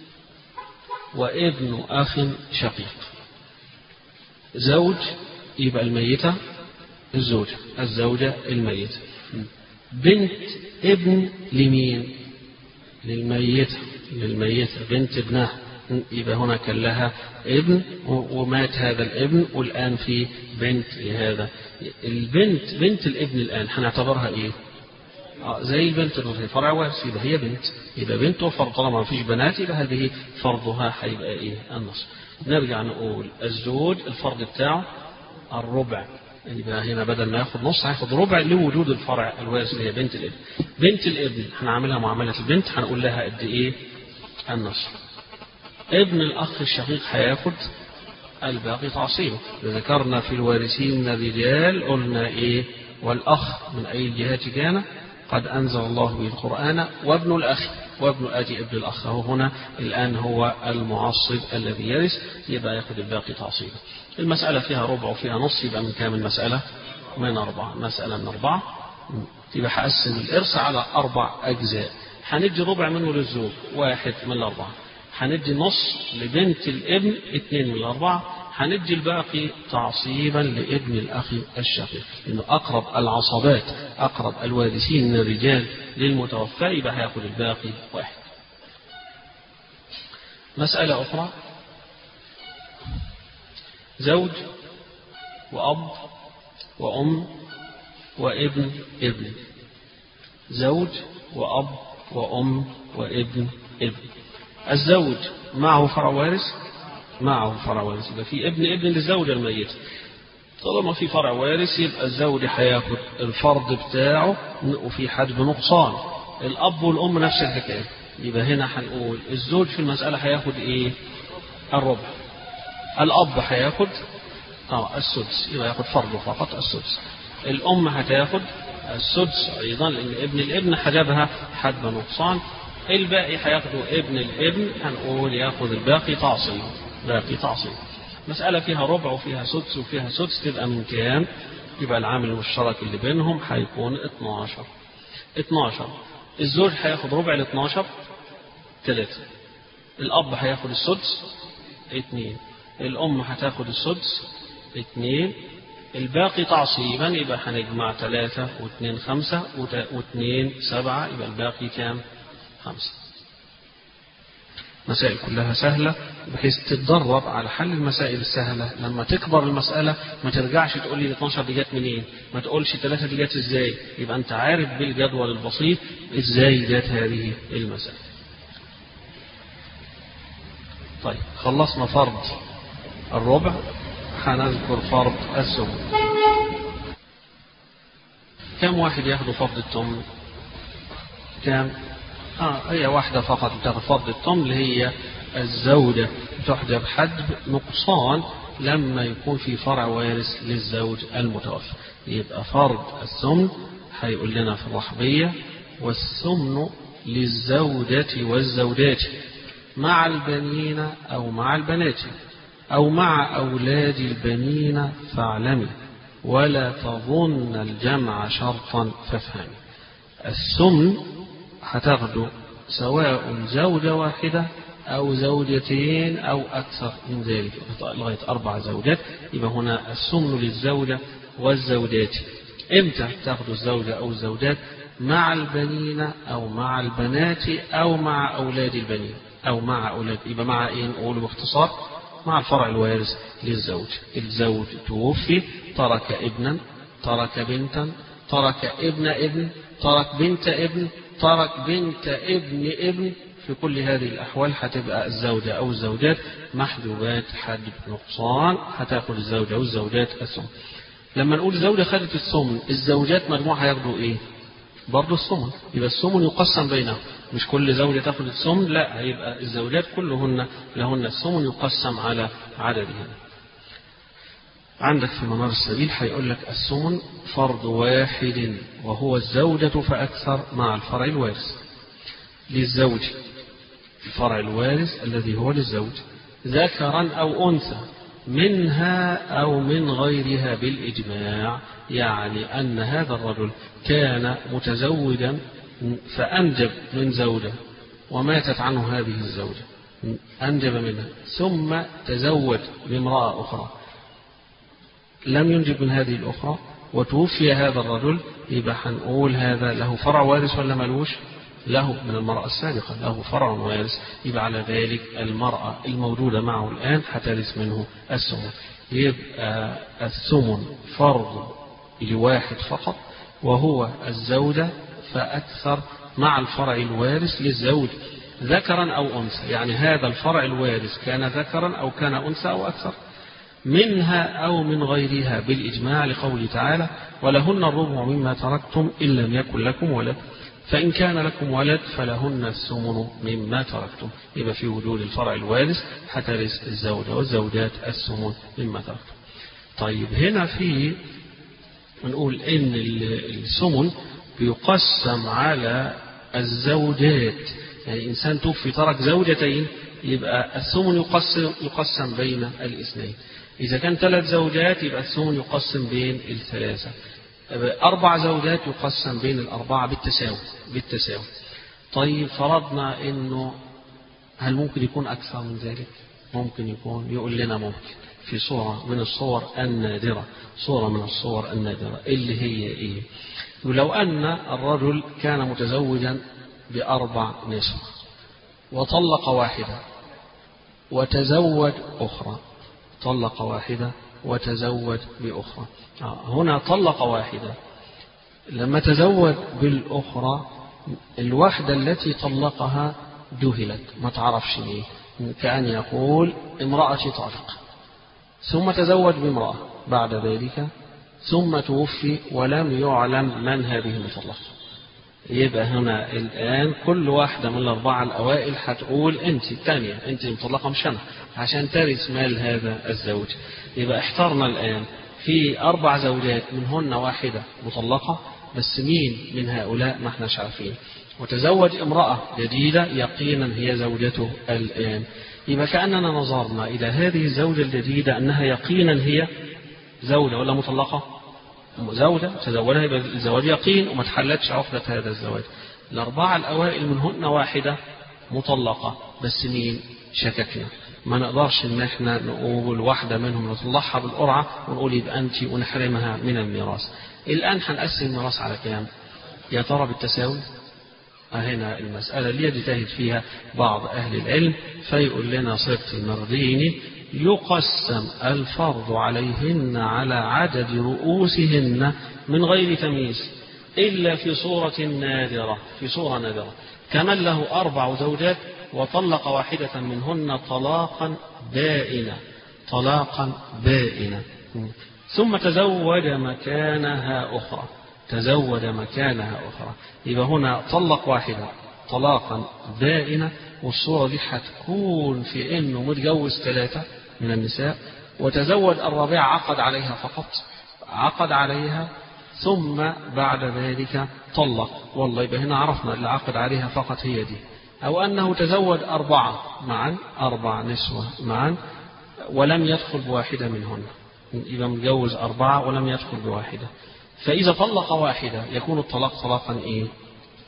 وابن أخ شقيق زوج يبقى الميتة الزوجة الزوجة الميتة بنت ابن لمين للميتة للميتة بنت ابنها يبقى هنا كان لها ابن ومات هذا الابن والآن في بنت لهذا البنت بنت الابن الآن هنعتبرها ايه آه زي البنت اللي في فرع وارث يبقى هي بنت يبقى بنت وفرض طالما ما فيش بنات يبقى هذه فرضها هيبقى ايه النص نرجع نقول الزوج الفرض بتاعه الربع يبقى هنا بدل ما ياخد نص هياخد ربع لوجود الفرع الوارث اللي هي بنت الابن بنت الابن هنعملها معاملة البنت هنقول لها قد ايه النص ابن الاخ الشقيق هياخد الباقي تعصيبه ذكرنا في الوارثين من الرجال قلنا ايه والاخ من اي الجهات كان قد انزل الله به القران وابن الاخ وابن ادي ابن الاخ هو هنا الان هو المعصب الذي يرث يبقى ياخد الباقي تعصيبه المساله فيها ربع وفيها نص يبقى من كام المساله من اربعه مساله من اربعه يبقى هقسم الارث على اربع اجزاء هندي ربع منه للزوج واحد من الاربعه هندي نص لبنت الابن اثنين من الأربعة هندي الباقي تعصيبا لابن الأخ الشقيق لأنه أقرب العصبات أقرب الوارثين من الرجال للمتوفى يبقى هياخد الباقي واحد مسألة أخرى زوج وأب وأم وابن ابن زوج وأب وأم وابن ابن الزوج معه فرع وارث معه فرع وارث يبقى في ابن ابن للزوجة الميتة طالما في فرع وارث يبقى الزوج هياخد الفرض بتاعه وفي حد بنقصان الأب والأم نفس الحكاية يبقى هنا هنقول الزوج في المسألة هياخد إيه؟ الربع الأب هياخد اه السدس يبقى ياخد فرضه فقط السدس الأم هتاخد السدس أيضا لأن ابن الابن حجبها حد نقصان الباقي هياخده ابن الابن هنقول ياخد الباقي تعصيب باقي تعصيب مسألة فيها ربع وفيها سدس وفيها سدس تبقى من كام؟ يبقى العامل المشترك اللي بينهم هيكون 12 12 الزوج هياخد ربع ال 12 3 الأب هياخد السدس 2 الأم هتاخد السدس 2 الباقي تعصيبا يبقى هنجمع 3 و2 5 و2 7 يبقى الباقي كام؟ خمسة مسائل كلها سهلة بحيث تتدرب على حل المسائل السهلة لما تكبر المسألة ما ترجعش تقول لي ال 12 دي جت منين ما تقولش 3 دي جت ازاي يبقى انت عارف بالجدول البسيط ازاي جت هذه المسألة طيب خلصنا فرض الربع هنذكر فرض السمن كم واحد ياخد فرض التمن كم آه هي واحدة فقط بتاخد فرض التم اللي هي الزوجة تحجب حجب نقصان لما يكون في فرع وارث للزوج المتوفى يبقى فرض الثمن هيقول لنا في الرحبية والثمن للزوجة والزوجات مع البنين أو مع البنات أو مع أولاد البنين فاعلمي ولا تظن الجمع شرطا فافهمي الثمن هتاخده سواء زوجة واحدة أو زوجتين أو أكثر من ذلك لغاية أربع زوجات يبقى هنا السمن للزوجة والزوجات إمتى تأخذ الزوجة أو الزوجات مع البنين أو مع البنات أو مع أولاد البنين أو مع أولاد يبقى مع إيه نقول باختصار مع الفرع الوارث للزوج الزوج توفي ترك ابنا ترك بنتا ترك ابن ابن ترك بنت ابن ترك بنت ابن ابن في كل هذه الأحوال هتبقى الزوجة أو الزوجات محجوبات حجب نقصان هتاخد الزوجة أو الزوجات السمن لما نقول زوجة خدت السمن الزوجات مجموعة هياخدوا إيه؟ برضه السمن يبقى السمن يقسم بينهم مش كل زوجة تاخد السمن لا هيبقى الزوجات كلهن لهن السمن يقسم على عددهن عندك في منار السبيل هيقول لك السمن فرض واحد وهو الزوجة فأكثر مع الفرع الوارث للزوج الفرع الوارث الذي هو للزوج ذكرا أو أنثى منها أو من غيرها بالإجماع يعني أن هذا الرجل كان متزوجا فأنجب من زوجة وماتت عنه هذه الزوجة أنجب منها ثم تزوج بامرأة أخرى لم ينجب من هذه الأخرى وتوفي هذا الرجل يبقى هنقول هذا له فرع وارث ولا ملوش؟ له من المرأة السابقة له فرع وارث يبقى على ذلك المرأة الموجودة معه الآن هترث منه السمن يبقى السمن فرض لواحد فقط وهو الزوجة فأكثر مع الفرع الوارث للزوج ذكرا أو أنثى يعني هذا الفرع الوارث كان ذكرا أو كان أنثى أو أكثر منها أو من غيرها بالإجماع لقوله تعالى ولهن الربع مما تركتم إن لم يكن لكم ولد فإن كان لكم ولد فلهن الثمن مما تركتم يبقى في وجود الفرع الوارث هترث الزوجة والزوجات الثمن مما تركتم طيب هنا في نقول إن الثمن بيقسم على الزوجات يعني إنسان توفي ترك زوجتين يبقى الثمن يقسم يقسم بين الاثنين إذا كان ثلاث زوجات يبقى الثمن يقسم بين الثلاثة أربع زوجات يقسم بين الأربعة بالتساوي بالتساوي طيب فرضنا إنه هل ممكن يكون أكثر من ذلك؟ ممكن يكون يقول لنا ممكن في صورة من الصور النادرة صورة من الصور النادرة اللي هي إيه؟ لو أن الرجل كان متزوجا بأربع نسوة وطلق واحدة وتزوج أخرى طلق واحدة وتزوج بأخرى هنا طلق واحدة لما تزوج بالأخرى الواحدة التي طلقها جهلت ما تعرفش ليه كأن يقول امرأتي طالق ثم تزوج بامرأة بعد ذلك ثم توفي ولم يعلم من هذه المطلقة يبقى هنا الآن كل واحدة من الأربعة الأوائل هتقول أنت الثانية أنت مطلقة مش أنا عشان ترث مال هذا الزوج يبقى احترنا الآن في أربع زوجات منهن واحدة مطلقة بس مين من هؤلاء ما احناش عارفين وتزوج امرأة جديدة يقينا هي زوجته الآن يبقى كأننا نظرنا إلى هذه الزوجة الجديدة أنها يقينا هي زوجة ولا مطلقة زوجة تزوجها يبقى الزواج يقين وما تحلتش عقدة هذا الزواج الأربعة الأوائل منهن واحدة مطلقة بس مين شككنا ما نقدرش ان احنا نقول واحدة منهم نطلعها بالقرعة ونقول يبقى انت ونحرمها من الميراث الآن هنقسم الميراث على كام يا ترى بالتساوي هنا المسألة اللي يجتهد فيها بعض أهل العلم فيقول لنا صفة المردين يقسم الفرض عليهن على عدد رؤوسهن من غير تمييز إلا في صورة نادرة في صورة نادرة كمن له أربع زوجات وطلق واحدة منهن طلاقا بائنا طلاقا بائنا ثم تزوج مكانها أخرى تزوج مكانها أخرى يبقى هنا طلق واحدة طلاقا بائنا والصورة دي هتكون في إنه متجوز ثلاثة من النساء وتزوج الرابعة عقد عليها فقط عقد عليها ثم بعد ذلك طلق والله يبقى هنا عرفنا اللي عقد عليها فقط هي دي أو أنه تزوج أربعة معا أربع نسوة معا ولم يدخل بواحدة منهن يبقى متجوز أربعة ولم يدخل بواحدة فإذا طلق واحدة يكون الطلاق طلاقا إيه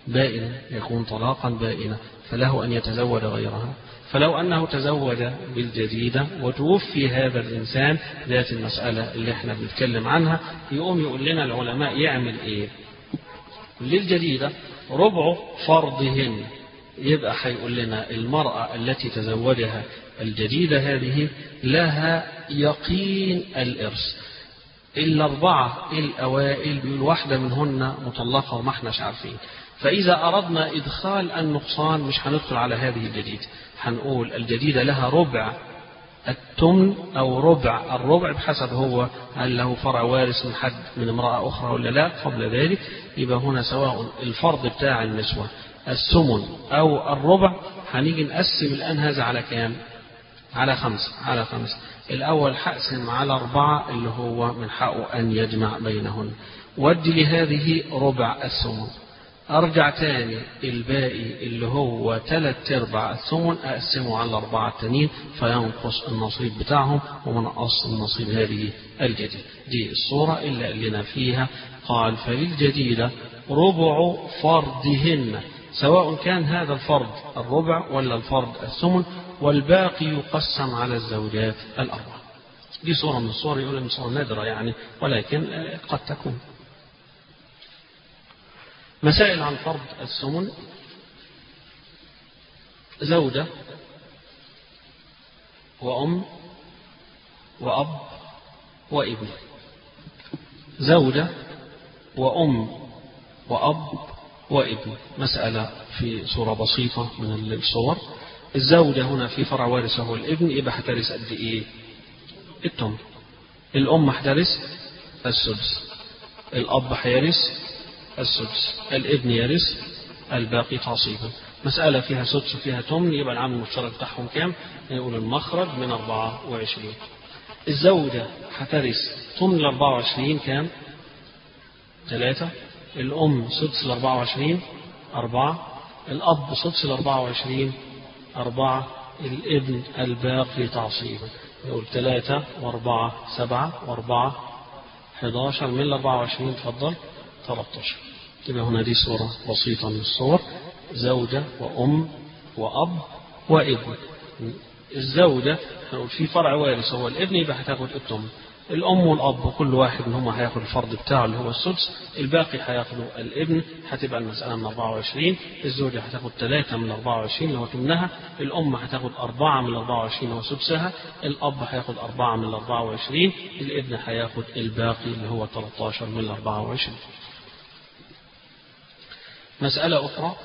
بائنة يكون طلاقا بائنة فله أن يتزوج غيرها فلو أنه تزوج بالجديدة وتوفي هذا الإنسان ذات المسألة اللي احنا بنتكلم عنها يقوم يقول لنا العلماء يعمل إيه للجديدة ربع فرضهن يبقى هيقول لنا المرأة التي تزوجها الجديدة هذه لها يقين الإرث الأربعة الأوائل بيقول واحدة منهن مطلقة وما احناش عارفين فإذا أردنا إدخال النقصان مش هندخل على هذه الجديدة هنقول الجديدة لها ربع التمن أو ربع الربع بحسب هو هل له فرع وارث من حد من امرأة أخرى ولا لا قبل ذلك يبقى هنا سواء الفرض بتاع النسوة السمن أو الربع هنيجي نقسم الآن هذا على كام؟ على خمسة على خمسة الأول هقسم على أربعة اللي هو من حقه أن يجمع بينهن ودي لهذه ربع السمن أرجع تاني الباقي اللي هو ثلاث أرباع الثمن أقسمه على الأربعة التانيين فينقص النصيب بتاعهم ومنقص النصيب هذه الجديدة دي الصورة اللي قال لنا فيها قال فللجديدة ربع فرضهن سواء كان هذا الفرض الربع ولا الفرض الثمن والباقي يقسم على الزوجات الأربعة دي صورة من الصور يقول إن صورة نادرة يعني ولكن قد تكون مسائل عن فرض السمن زوجة وأم وأب وابن زوجة وأم وأب وابن مسألة في صورة بسيطة من الصور الزوجة هنا في فرع وارث هو الابن يبقى هترث قد إيه؟ التمن الأم هترث السدس الأب هيرث السدس الابن يرث الباقي تعصيبا مسألة فيها سدس وفيها تمن يبقى العامل المشترك بتاعهم كام؟ يقول المخرج من 24 الزوجة هترث تمن ال 24 كام؟ ثلاثة الأم سدس ال 24 أربعة الأب سدس ال 24 أربعة الابن الباقي تعصيبا يقول ثلاثة وأربعة سبعة وأربعة 11 من ال 24 تفضل 13 يبقى هنا دي صورة بسيطة من الصور زوجة وأم وأب وابن الزوجة في فرع وارث هو الابن يبقى هتاخد التمن الأم والأب كل واحد منهم هياخد الفرض بتاعه اللي هو السدس الباقي هياخده الابن هتبقى المسألة من 24 الزوجة هتاخد 3 من 24 اللي هو تمنها الأم هتاخد 4 من 24 اللي هو سدسها الأب هياخد 4 من 24 الابن هياخد الباقي اللي هو 13 من 24 مسألة أخرى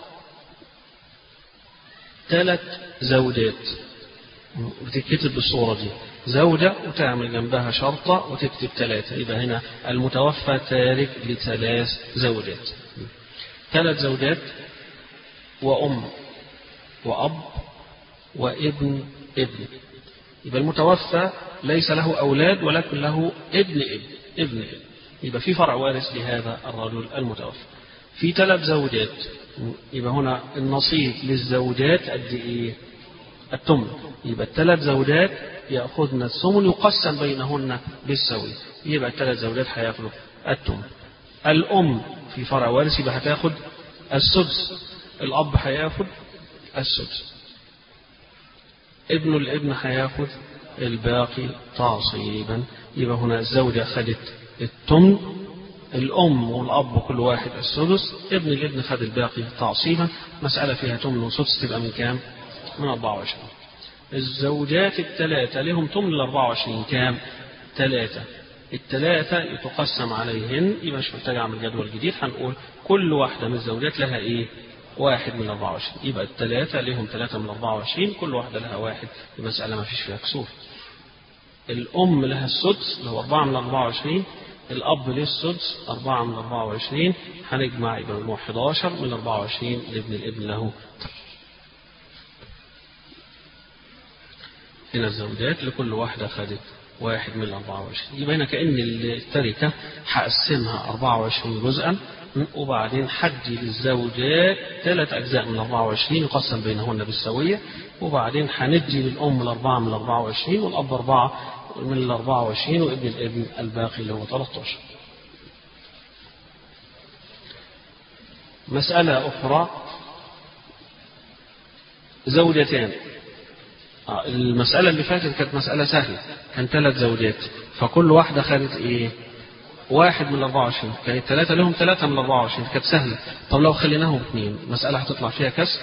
ثلاث زوجات بتتكتب بالصورة دي زوجة وتعمل جنبها شرطة وتكتب ثلاثة يبقى هنا المتوفى تارك لثلاث زوجات ثلاث زوجات وأم وأب وابن ابن يبقى المتوفى ليس له أولاد ولكن له ابن ابن ابن ابن يبقى في فرع وارث لهذا الرجل المتوفى في ثلاث زوجات يبقى هنا النصيب للزوجات قد ايه؟ الثمن يبقى الثلاث زوجات ياخذن الثمن يقسم بينهن بالسوي يبقى الثلاث زوجات هياخدوا الثمن الام في فرع وارث يبقى هتاخد السدس الاب هياخد السدس ابن الابن هياخد الباقي تعصيبا يبقى هنا الزوجة خدت الثمن الأم والأب كل واحد السدس ابن الابن خد الباقي تعصيبا مسألة فيها تمن وسدس تبقى من كام؟ من 24 الزوجات الثلاثة لهم تمن ال 24 كام؟ ثلاثة الثلاثة يتقسم عليهن يبقى مش محتاج أعمل جدول جديد هنقول كل واحدة من الزوجات لها إيه؟ واحد من 24 يبقى الثلاثة لهم ثلاثة من 24 كل واحدة لها واحد المسألة ما فيش فيها كسور الأم لها السدس اللي هو 4 من 24 الأب له السدس 4 من 24 هنجمع يبقى مجموع 11 من 24 لابن الابن له هنا الزوجات لكل واحدة خدت واحد من 24 يبقى هنا كأن التركة هقسمها 24 جزءا وبعدين حدي للزوجات ثلاث أجزاء من 24 يقسم بينهن بالسوية وبعدين هندي للأم الأربعة من 24 والأب أربعة من ال 24 وابن الابن الباقي اللي هو 13 مسألة أخرى زوجتان آه، المسألة اللي فاتت كانت مسألة سهلة كان ثلاث زوجات فكل واحدة خدت إيه واحد من 24 كانت ثلاثة لهم ثلاثة من 24 كانت سهلة طب لو خليناهم اثنين مسألة هتطلع فيها كسر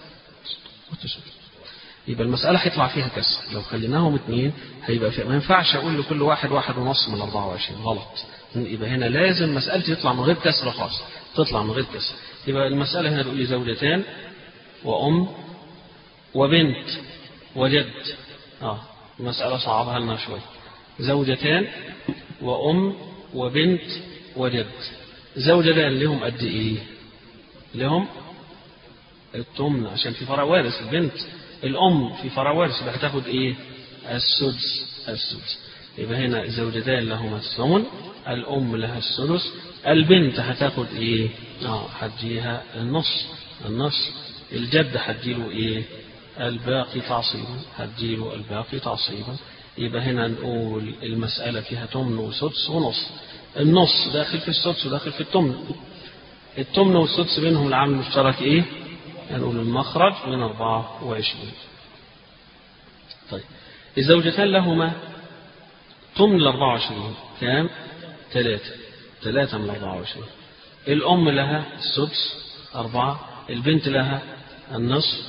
يبقى المسألة هيطلع فيها كسر لو خليناهم اثنين هيبقى فيها ما ينفعش أقول لكل واحد واحد ونص من 24 غلط يبقى هنا لازم مسألتي تطلع من غير كسر خالص تطلع من غير كسر يبقى المسألة هنا بيقول لي زوجتان وأم وبنت وجد اه مسألة صعبها لنا شوي زوجتان وأم وبنت وجد زوجتان لهم قد إيه؟ لهم التمن عشان في فرع وارث البنت الأم في فرع وارث يبقى هتاخد إيه؟ السدس السدس يبقى هنا الزوجتان لهما الثمن الأم لها السدس البنت هتاخد إيه؟ اه هتجيها النص النص الجد هتجيله إيه؟ الباقي تعصيبا هتجيله الباقي تعصيبا يبقى هنا نقول المسألة فيها تمن وسدس ونص النص داخل في السدس وداخل في التمن التمن والسدس بينهم العامل المشترك ايه؟ هنقول المخرج من 24 طيب الزوجتان لهما تمن ال 24 كام؟ ثلاثة ثلاثة من 24 الأم لها السدس أربعة البنت لها النصف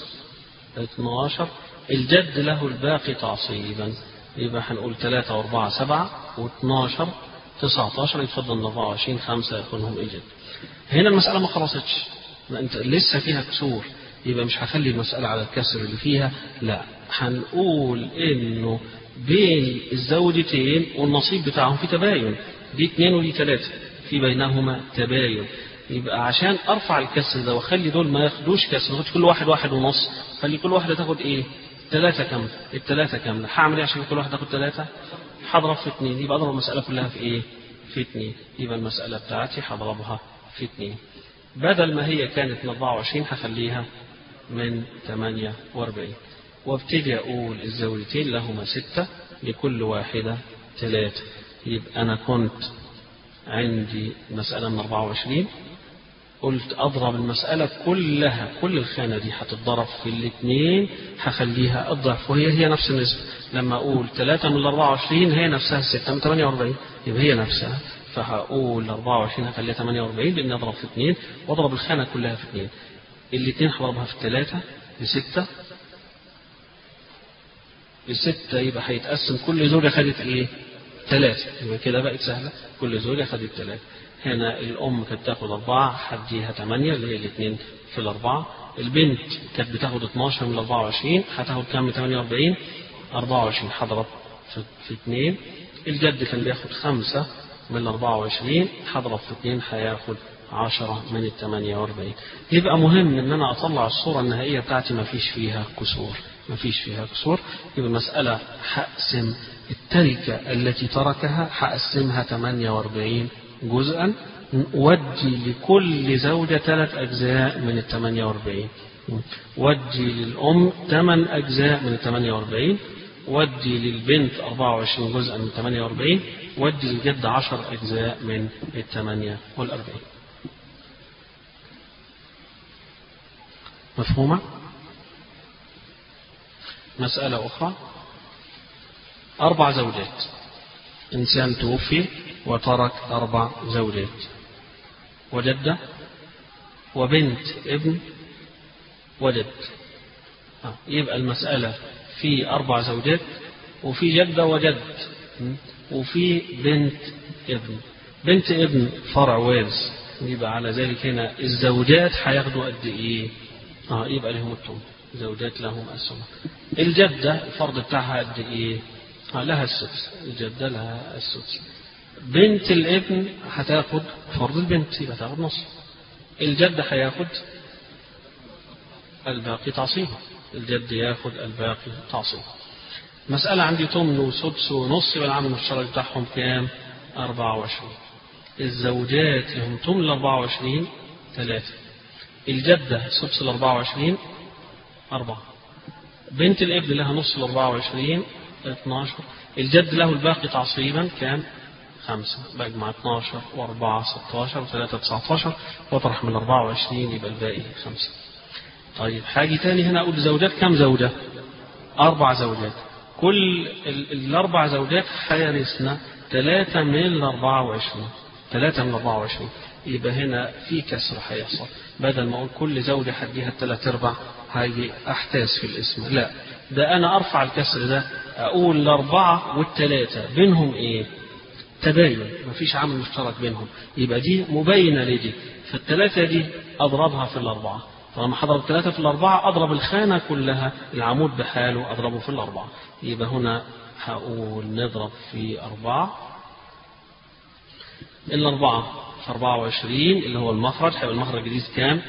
12 الجد له الباقي تعصيبا يبقى هنقول 3 و4 7 و12 19 يتفضل 24 5 يكونهم الجد هنا المسألة ما خلصتش ما انت لسه فيها كسور يبقى مش هخلي المسألة على الكسر اللي فيها لا هنقول انه بين الزوجتين والنصيب بتاعهم في تباين دي اثنين ودي ثلاثة في بينهما تباين يبقى عشان ارفع الكسر ده واخلي دول ما ياخدوش كسر ناخد كل واحد واحد ونص خلي كل واحده تاخد ايه؟ ثلاثة كاملة الثلاثة كاملة هعمل ايه عشان كل واحد تاخد ثلاثة؟ هضرب في اثنين يبقى اضرب المسألة كلها في ايه؟ في اثنين يبقى المسألة بتاعتي هضربها في اثنين بدل ما هي كانت من 24 هخليها من 48 وابتدي اقول الزوجتين لهما ستة لكل واحدة ثلاثة يبقى انا كنت عندي مسألة من 24 قلت أضرب المسألة كلها كل الخانة دي هتتضرب في الاثنين هخليها الضعف وهي هي نفس النسبة لما أقول 3 من ال 24 هي نفسها 6 من 48 يبقى هي نفسها فهقول 24 هخليها 48 لأني أضرب في اثنين وأضرب الخانة كلها في اثنين الاثنين هضربها في ثلاثة بستة الستة يبقى هيتقسم كل زوجة خدت إيه؟ ثلاثة يبقى كده بقت سهلة كل زوجة خدت ثلاثة هنا الأم كانت تاخد أربعة هديها ثمانية اللي هي الاثنين في الأربعة البنت كانت بتاخد 12 من 24 هتاخد كام من 48 24 هضرب في, في اثنين الجد كان بياخد خمسة من 24 هضرب في اثنين هياخد 10 من ال 48 يبقى مهم ان انا اطلع الصورة النهائية بتاعتي ما فيش فيها كسور ما فيش فيها كسور يبقى المسألة هقسم التركة التي تركها هقسمها 48 جزءا ودي لكل زوجة ثلاث أجزاء من ال 48 ودي للأم ثمان أجزاء من ال 48 ودي للبنت 24 جزءا من 48 ودي للجد 10 أجزاء من ال 48 مفهومة؟ مسألة أخرى أربع زوجات إنسان توفي وترك أربع زوجات وجدة وبنت ابن وجد آه. يبقى المسألة في أربع زوجات وفي جدة وجد وفي بنت ابن بنت ابن فرع وارث يبقى على ذلك هنا الزوجات هياخدوا قد ايه؟ اه يبقى لهم التم زوجات لهم السمع الجدة الفرض بتاعها قد ايه؟ آه لها السدس الجدة لها السدس بنت الابن هتاخد فرض البنت يبقى تاخد نص الجد هياخد الباقي تعصيبا الجد ياخد الباقي تعصيبا مسألة عندي تمن وسدس ونص يبقى العامل المشترك بتاعهم كام؟ 24 الزوجات لهم تمن ال 24 ثلاثة الجدة سدس ال 24 أربعة بنت الابن لها نص ال 24 12 الجد له الباقي تعصيبا كام؟ خمسة بجمع 12 و4 16 و3 19 واطرح من 24 يبقى الباقي خمسة طيب حاجة تاني هنا أقول زوجات كم زوجة؟ أربع زوجات كل ال- الأربع زوجات هيرثنا ثلاثة من ال 24 ثلاثة من 24 يبقى هنا في كسر هيحصل بدل ما أقول كل زوجة هديها الثلاث أرباع هاجي أحتاس في الاسم لا ده أنا أرفع الكسر ده أقول الأربعة والثلاثة بينهم إيه؟ تباين مفيش عامل مشترك بينهم يبقى دي مبينة لدي فالثلاثة دي أضربها في الأربعة طالما حضرب ثلاثة في الأربعة أضرب الخانة كلها العمود بحاله أضربه في الأربعة يبقى هنا هقول نضرب في أربعة الأربعة في 24 اللي هو المخرج هيبقى المخرج الجديد كام؟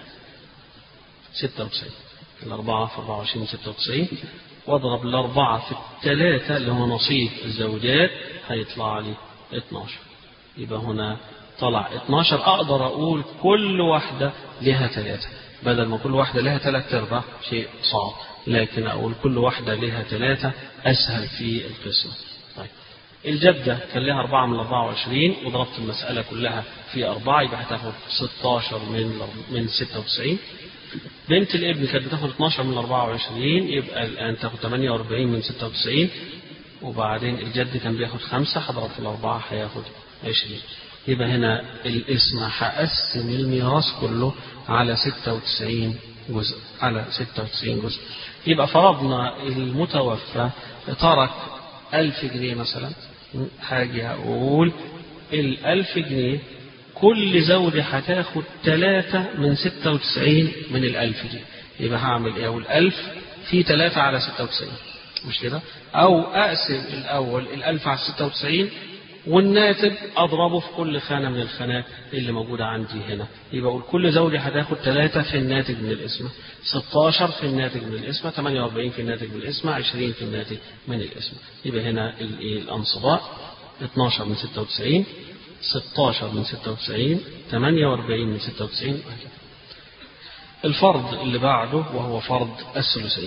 96 الأربعة في 24 96 واضرب الأربعة في الثلاثة اللي هو نصيب الزوجات هيطلع لي 12 يبقى هنا طلع 12 أقدر أقول كل واحدة لها ثلاثة بدل ما كل واحدة لها ثلاث أرباع شيء صعب لكن أقول كل واحدة لها ثلاثة أسهل في القسمة طيب الجدة كان لها أربعة من 24 وضربت المسألة كلها في أربعة يبقى هتاخد 16 من من 96 بنت الابن كانت بتاخد 12 من 24 يبقى الآن تاخد 48 من 96 وبعدين الجد كان بياخد خمسة هضرب في الأربعة هياخد 20 يبقى هنا الاسم هقسم الميراث كله على 96 جزء على 96 جزء يبقى فرضنا المتوفى ترك 1000 جنيه مثلا هاجي أقول الألف جنيه كل زوجة هتاخد ثلاثة من ستة وتسعين من الألف دي يبقى هعمل إيه؟ أقول ألف في ثلاثة على ستة وتسعين مش كده؟ أو أقسم الأول الألف على ستة وتسعين والناتج أضربه في كل خانة من الخانات اللي موجودة عندي هنا يبقى أقول كل زوجة هتاخد ثلاثة في الناتج من الاسم 16 في الناتج من الاسم 48 في الناتج من الاسم 20 في الناتج من الاسم يبقى هنا الإيه؟ الأنصباء 12 من 96 16 من 96 48 من 96 وهكذا. الفرض اللي بعده وهو فرض الثلثين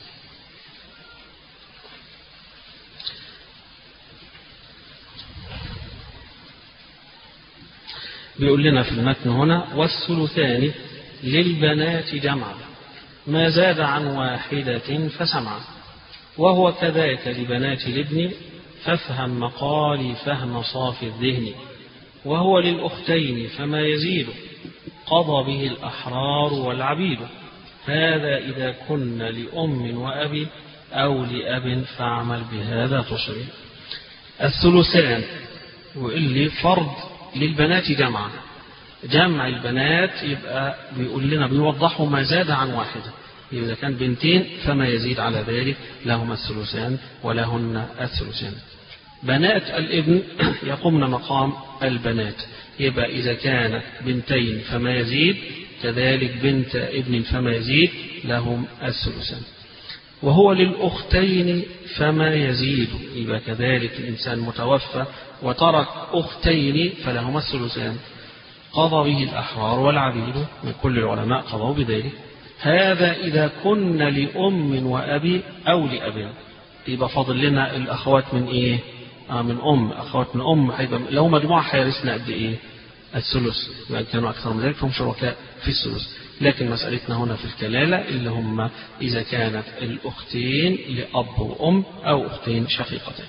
بيقول لنا في المتن هنا والثلثان للبنات جمعا ما زاد عن واحدة فسمعا وهو كذاك لبنات الابن فافهم مقالي فهم صافي الذهن وهو للأختين فما يزيد قضى به الأحرار والعبيد هذا إذا كن لأم وأب أو لأب فاعمل بهذا تصبي الثلثان واللي فرض للبنات جمعا جمع البنات يبقى بيقول لنا بيوضحوا ما زاد عن واحدة إذا كان بنتين فما يزيد على ذلك لهما الثلثان ولهن الثلثان بنات الابن يقومن مقام البنات يبقى إذا كانت بنتين فما يزيد كذلك بنت ابن فما يزيد لهم الثلثان وهو للأختين فما يزيد يبقى كذلك الإنسان متوفى وترك أختين فلهما الثلثان قضى به الأحرار والعبيد من كل العلماء قضوا بذلك هذا إذا كن لأم وأبي أو لأب يبقى فاضل لنا الأخوات من إيه؟ آه من أم أخوات من أم هيبقى لو مجموعة هيرثنا قد إيه؟ الثلث يعني كانوا أكثر من ذلك فهم شركاء في الثلث لكن مسألتنا هنا في الكلالة اللي هم إذا كانت الأختين لأب وأم أو أختين شقيقتين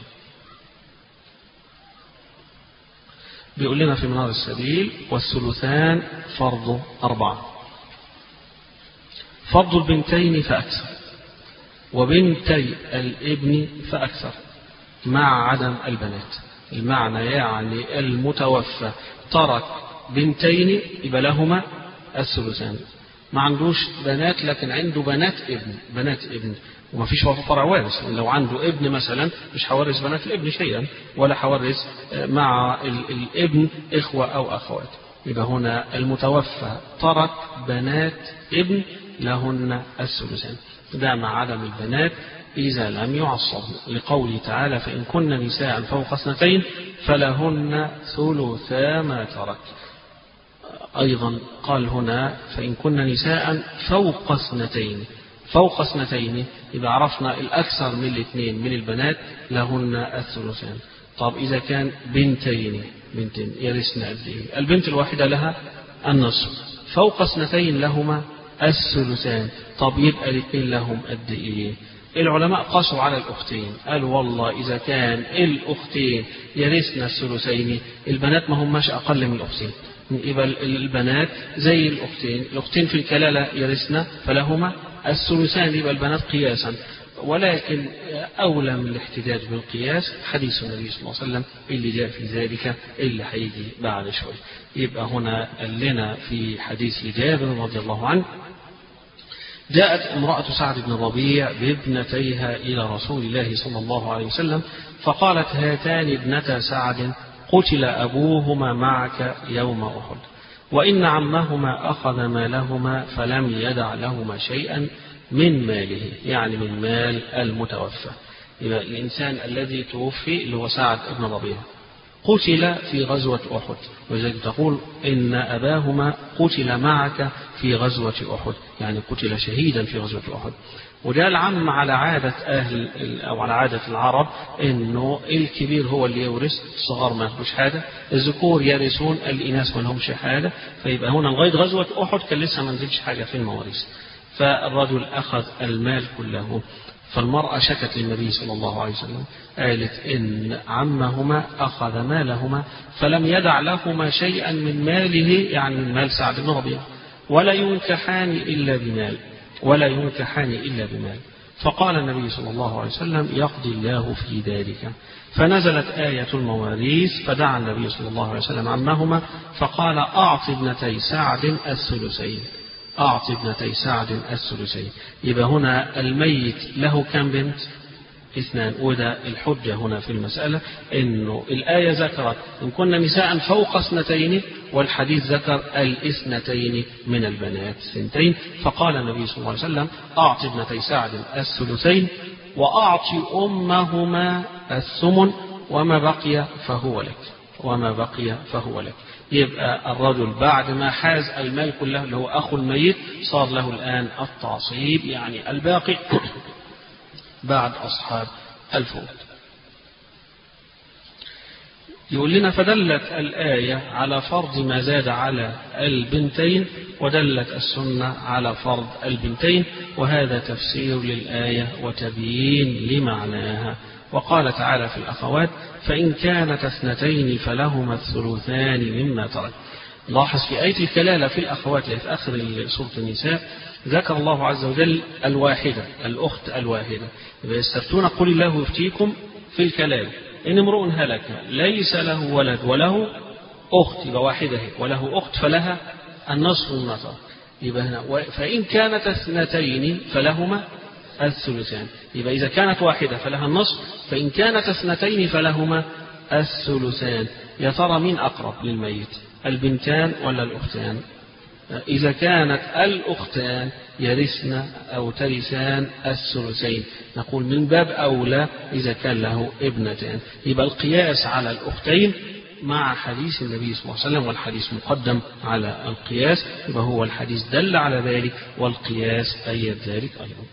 بيقول لنا في منار السبيل والثلثان فرض أربعة فرض البنتين فأكثر وبنتي الابن فأكثر مع عدم البنات المعنى يعني المتوفى ترك بنتين يبقى لهما الثلثان ما عندوش بنات لكن عنده بنات ابن بنات ابن وما فيش فرع وارث لو عنده ابن مثلا مش هورث بنات الابن شيئا ولا هورث مع الابن اخوه او اخوات يبقى هنا المتوفى ترك بنات ابن لهن الثلثان ده مع عدم البنات إذا لم يعصبن لقوله تعالى فإن كن نساء فوق اثنتين فلهن ثلثا ما ترك أيضا قال هنا فإن كن نساء فوق اثنتين فوق اثنتين إذا عرفنا الأكثر من الاثنين من البنات لهن الثلثان طب إذا كان بنتين بنتين يرثن قد إيه؟ البنت الواحدة لها النصف فوق اثنتين لهما الثلثان طب يبقى الاثنين لهم قد إيه؟ العلماء قاسوا على الأختين قالوا والله إذا كان الأختين يرثن الثلثين البنات ما هماش أقل من الأختين يبقى البنات زي الأختين الأختين في الكلالة يرثن فلهما الثلثان يبقى البنات قياسا ولكن أولى من الاحتجاج بالقياس حديث النبي صلى الله عليه وسلم اللي جاء في ذلك اللي هيجي بعد شوي يبقى هنا قال لنا في حديث جابر رضي الله عنه جاءت امرأة سعد بن الربيع بابنتيها إلى رسول الله صلى الله عليه وسلم فقالت هاتان ابنتا سعد قتل أبوهما معك يوم أحد وإن عمهما أخذ مالهما فلم يدع لهما شيئا من ماله يعني من مال المتوفى يبقى الإنسان الذي توفي اللي هو سعد بن ربيعة قتل في غزوة أحد ولذلك تقول إن أباهما قتل معك في غزوة أحد يعني قتل شهيدا في غزوة أحد وده العم على عادة أهل أو على عادة العرب إنه الكبير هو اللي يورث الصغار ما ياخدوش حاجة الذكور يرثون الإناث ما لهمش حاجة فيبقى هنا لغاية غزوة أحد كان لسه ما نزلش حاجة في المواريث فالرجل أخذ المال كله فالمرأة شكت للنبي صلى الله عليه وسلم قالت إن عمهما أخذ مالهما فلم يدع لهما شيئا من ماله يعني من مال سعد بن ربيعة ولا ينكحان إلا بمال ولا ينكحان إلا بمال فقال النبي صلى الله عليه وسلم يقضي الله في ذلك فنزلت آية المواريث فدعا النبي صلى الله عليه وسلم عمهما فقال أعط ابنتي سعد الثلثين أعط ابنتي سعد الثلثين يبقى هنا الميت له كم بنت اثنان وده الحجة هنا في المسألة انه الآية ذكرت ان كنا نساء فوق اثنتين والحديث ذكر الاثنتين من البنات سنتين فقال النبي صلى الله عليه وسلم أعط ابنتي سعد الثلثين وأعط أمهما الثمن وما بقي فهو لك وما بقي فهو لك يبقى الرجل بعد ما حاز المال كله اللي هو أخو الميت صار له الآن التعصيب يعني الباقي بعد أصحاب الفوت يقول لنا فدلت الآية على فرض ما زاد على البنتين ودلت السنة على فرض البنتين وهذا تفسير للآية وتبيين لمعناها وقال تعالى في الأخوات فإن كانت اثنتين فلهما الثلثان مما ترك لاحظ في آية الكلالة في الأخوات اللي في آخر سورة النساء ذكر الله عز وجل الواحدة الأخت الواحدة إذا يستفتون قل الله يفتيكم في الكلام إن امرؤ هلك ليس له ولد وله أخت يبقى واحدة هي وله أخت فلها النصف النصر يبقى هنا فإن كانت اثنتين فلهما الثلثان يبقى إذا كانت واحدة فلها النصف فإن كانت اثنتين فلهما الثلثان يا ترى مين أقرب للميت البنتان ولا الأختان إذا كانت الأختان يرثن أو ترثان الثلثين نقول من باب أولى إذا كان له ابنتان يبقى القياس على الأختين مع حديث النبي صلى الله عليه وسلم والحديث مقدم على القياس يبقى هو الحديث دل على ذلك والقياس أيد ذلك أيضا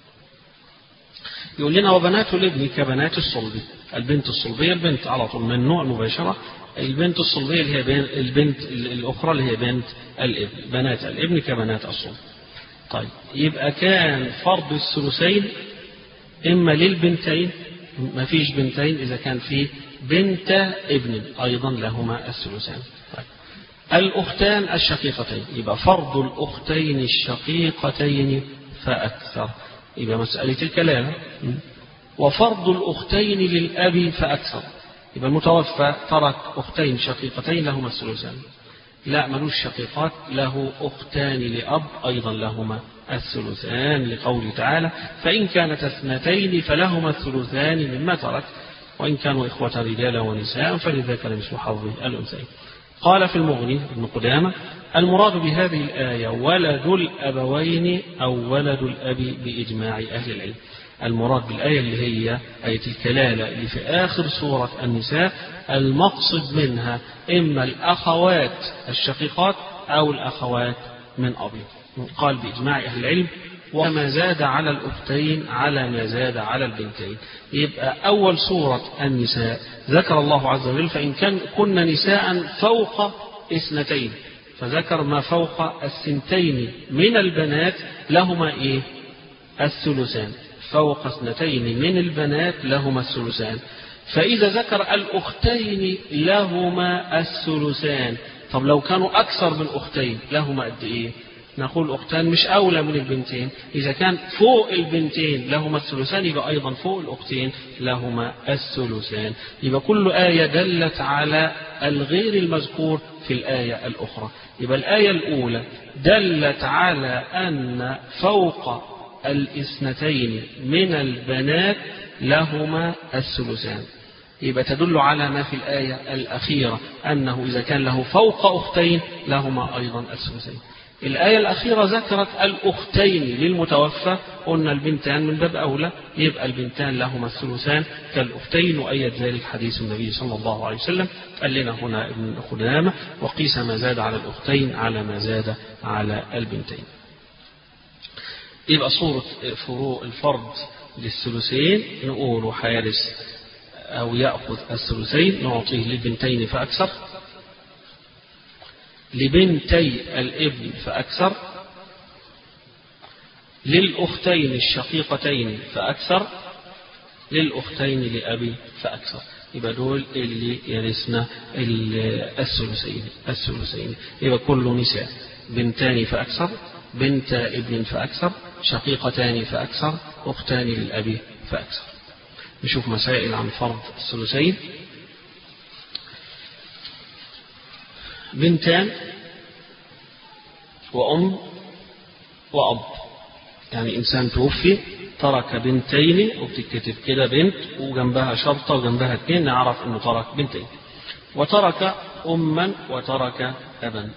يقول لنا وبنات الابن كبنات الصلب البنت الصلبية البنت على طول ممنوع مباشرة البنت الصلبية اللي هي بين البنت الأخرى اللي هي بنت الابن بنات الابن كبنات الصلب طيب يبقى كان فرض الثلثين إما للبنتين ما فيش بنتين إذا كان في بنت ابن أيضا لهما الثلثان طيب. الأختان الشقيقتين يبقى فرض الأختين الشقيقتين فأكثر يبقى مسألة الكلام وفرض الأختين للأب فأكثر يبقى المتوفى ترك أختين شقيقتين لهما الثلثان لا ملوش شقيقات له أختان لأب أيضا لهما الثلثان لقوله تعالى فإن كانت اثنتين فلهما الثلثان مما ترك وإن كانوا إخوة رجالا ونساء فلذكر مثل حظ الأنثيين قال في المغني ابن قدامة المراد بهذه الآية ولد الأبوين أو ولد الأب بإجماع أهل العلم المراد بالآية اللي هي آية الكلالة اللي في آخر سورة النساء المقصد منها إما الأخوات الشقيقات أو الأخوات من أبي قال بإجماع أهل العلم وما زاد على الأختين على ما زاد على البنتين يبقى أول سورة النساء ذكر الله عز وجل فإن كان كن نساء فوق اثنتين فذكر ما فوق السنتين من البنات لهما إيه الثلثان فوق اثنتين من البنات لهما الثلثان فإذا ذكر الأختين لهما الثلثان طب لو كانوا أكثر من أختين لهما قد إيه نقول أختان مش أولى من البنتين إذا كان فوق البنتين لهما الثلثان يبقى أيضا فوق الأختين لهما الثلثان يبقى كل آية دلت على الغير المذكور في الآية الأخرى يبقى الآية الأولى دلت على أن فوق الاثنتين من البنات لهما الثلثان يبقى تدل على ما في الآية الأخيرة أنه إذا كان له فوق أختين لهما أيضا الثلثين الآية الأخيرة ذكرت الأختين للمتوفى قلنا البنتان من باب أولى يبقى البنتان لهما الثلثان كالأختين وأيد ذلك حديث النبي صلى الله عليه وسلم قال لنا هنا ابن خدامة وقيس ما زاد على الأختين على ما زاد على البنتين يبقى صورة فروق الفرد للثلثين نقول حارس أو يأخذ الثلثين نعطيه للبنتين فأكثر لبنتي الابن فأكثر للأختين الشقيقتين فأكثر للأختين لأبي فأكثر يبقى دول اللي يرثنا الثلثين الثلثين يبقى كل نساء بنتان فأكثر بنت ابن فأكثر شقيقتان فأكثر أختان للأب فأكثر نشوف مسائل عن فرض الثلثين بنتان وأم وأب يعني إنسان توفي ترك بنتين وبتتكتب كده بنت وجنبها شرطة وجنبها اتنين نعرف إنه ترك بنتين وترك أما وترك أبا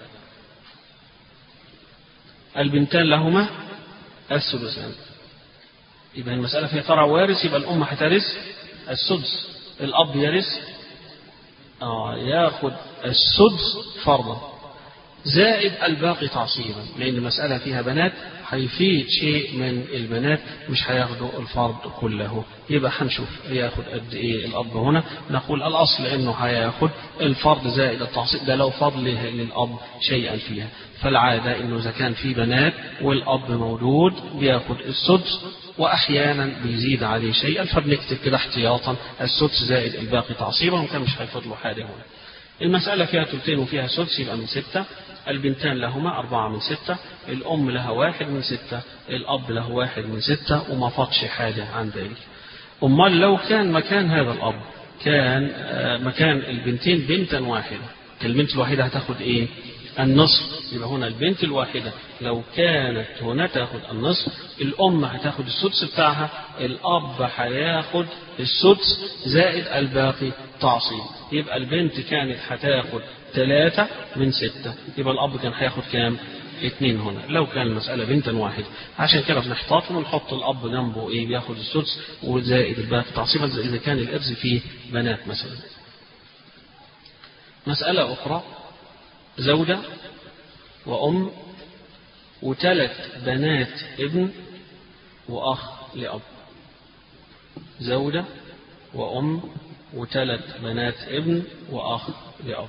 البنتان لهما الثلثان يبقى المسألة فيها ترى وارث يبقى الأم هترث السدس الأب يرث آه ياخد السدس فرضا زائد الباقي تعصيبا لأن المسألة فيها بنات هيفيد شيء من البنات مش هياخدوا الفرض كله يبقى هنشوف ياخد قد ايه الاب هنا نقول الاصل انه هياخد الفرض زائد التعصيب ده لو فضل للاب شيئا فيها فالعاده انه اذا كان في بنات والاب موجود بياخد السدس واحيانا بيزيد عليه شيئا فبنكتب كده احتياطا السدس زائد الباقي تعصيبا وكان مش هيفضلوا حاجه هنا المسألة فيها ثلثين وفيها سدس يبقى من ستة البنتان لهما أربعة من ستة الأم لها واحد من ستة الأب له واحد من ستة وما فاتش حاجة عن ذلك أمال لو كان مكان هذا الأب كان مكان البنتين بنتا واحدة البنت الواحدة هتاخد إيه النصف يبقى هنا البنت الواحدة لو كانت هنا تاخد النصف الأم هتاخد السدس بتاعها الأب هياخد السدس زائد الباقي تعصيب يبقى البنت كانت هتاخد ثلاثة من ستة يبقى الأب كان هياخد كام؟ اثنين هنا لو كان المسألة بنتا واحدة عشان كده بنحتاط ونحط الأب جنبه إيه بياخد السدس وزائد الباقي تعصيبا إذا كان الإرث فيه بنات مثلا مسألة أخرى زوجة وأم وثلاث بنات ابن وأخ لأب زوجة وأم وثلاث بنات ابن وأخ لأب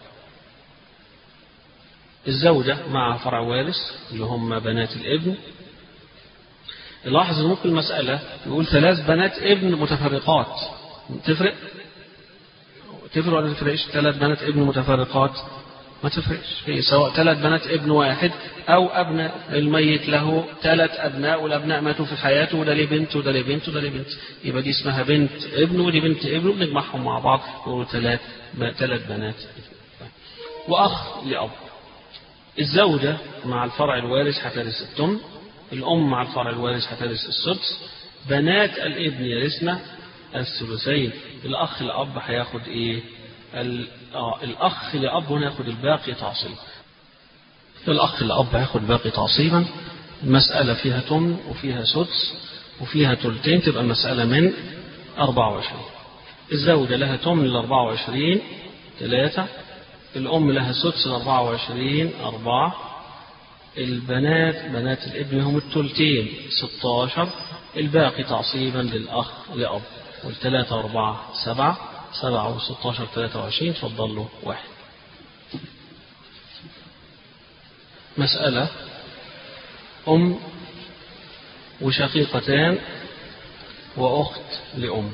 الزوجة مع فرع وارث اللي هم بنات الابن لاحظ ان ممكن المسألة يقول ثلاث بنات ابن متفرقات تفرق تفرق ولا تفرقش ثلاث بنات ابن متفرقات ما تفرقش هي سواء ثلاث بنات ابن واحد او ابناء الميت له ثلاث ابناء والابناء ماتوا في حياته وده ليه بنت وده ليه بنت وده ليه بنت يبقى دي اسمها بنت ابن ودي بنت ابن ونجمعهم مع بعض ونقول ثلاث ثلاث بنات واخ لاب الزوجة مع الفرع الوارث هترث التم الأم مع الفرع الوارث هترث السدس بنات الابن يرثن الثلثين الأخ الأب هياخد إيه؟ آه الأخ لأب هنا ياخد الباقي تعصيب الأخ الأب هياخد باقي تعصيبا المسألة فيها تمن وفيها سدس وفيها تلتين تبقى المسألة من 24 الزوجة لها تمن ل 24 ثلاثة الأم لها سدس ل 24 أربعة البنات بنات الابن هم التلتين 16 الباقي تعصيبا للأخ لأب والثلاثة وأربعة سبعة سبعة وستاشر ثلاثة وعشرين فضل له واحد مسألة أم وشقيقتان وأخت لأم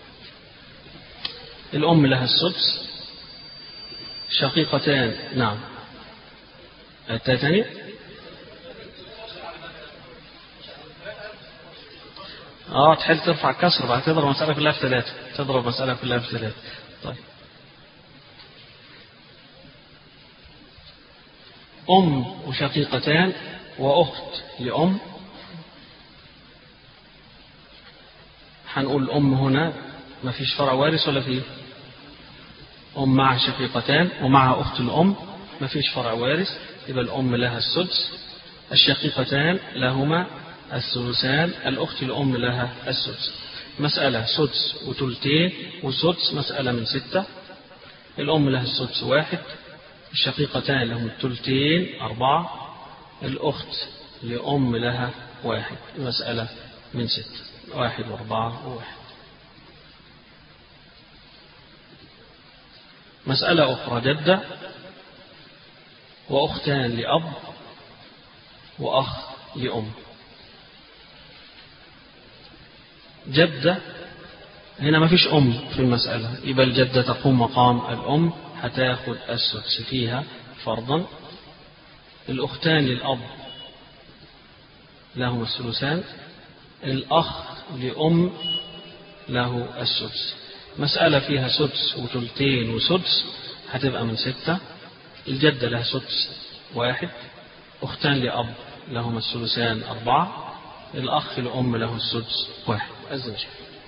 الأم لها السدس شقيقتان نعم التاني اه تحل ترفع كسر بعد تضرب مسألة كلها في ثلاثة تضرب مسألة كلها في ثلاثة طيب أم وشقيقتان وأخت لأم هنقول الأم هنا ما فيش فرع وارث ولا فيه أم مع شقيقتان ومع أخت الأم ما فيش فرع وارث يبقى الأم لها السدس الشقيقتان لهما الثلثان الأخت الأم لها السدس مسألة سدس وتلتين وسدس مسألة من ستة الأم لها السدس واحد الشقيقتان لهم التلتين أربعة الأخت لأم لها واحد مسألة من ستة واحد وأربعة وواحد مسألة أخرى جدة وأختان لأب وأخ لأم جدة هنا ما فيش أم في المسألة يبقى الجدة تقوم مقام الأم هتاخد السدس فيها فرضا الأختان للأب لهما الثلثان الأخ لأم له السدس مسألة فيها سدس وثلثين وسدس هتبقى من ستة الجدة لها سدس واحد أختان لأب لهما الثلثان أربعة الأخ لأم له السدس واحد أزن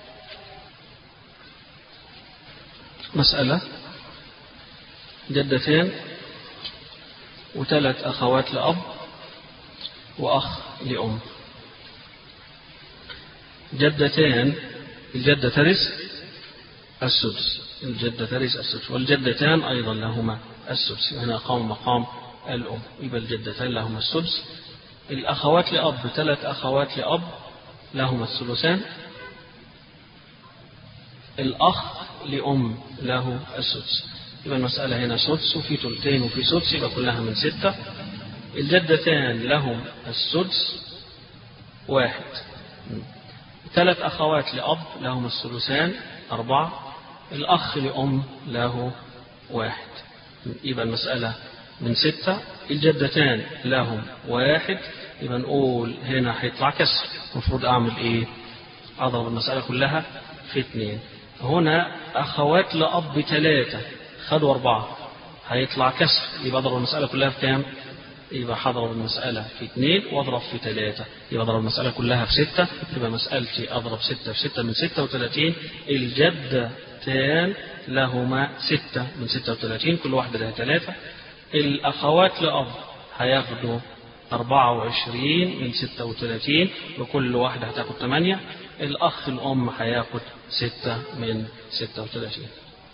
مسألة جدتين وثلاث أخوات لأب وأخ لأم جدتان الجدة ترث السدس الجدة ترث السدس والجدتان أيضا لهما السدس هنا قام مقام الأم يبقى الجدتان لهما السدس الأخوات لأب ثلاث أخوات لأب لهما الثلثان الأخ لأم له السدس يبقى المسألة هنا سدس وفي ثلثين وفي سدس يبقى كلها من ستة الجدتان لهم السدس واحد ثلاث أخوات لأب لهم الثلثان أربعة الأخ لأم له واحد يبقى المسألة من ستة الجدتان لهم واحد يبقى نقول هنا هيطلع كسر المفروض أعمل إيه؟ أضرب المسألة كلها في اثنين هنا أخوات لأب ثلاثة خدوا أربعة هيطلع كسر يبقى أضرب المسألة كلها في كام؟ يبقى هضرب المسألة في اثنين واضرب في ثلاثة يبقى أضرب المسألة كلها في ستة يبقى مسألتي أضرب ستة في ستة من ستة وثلاثين الجدتان لهما ستة من ستة وثلاثين كل واحدة لها ثلاثة الأخوات لأب هياخدوا أربعة وعشرين من ستة وثلاثين وكل واحدة هتاخد ثمانية الأخ الأم هياخد ستة من ستة وثلاثين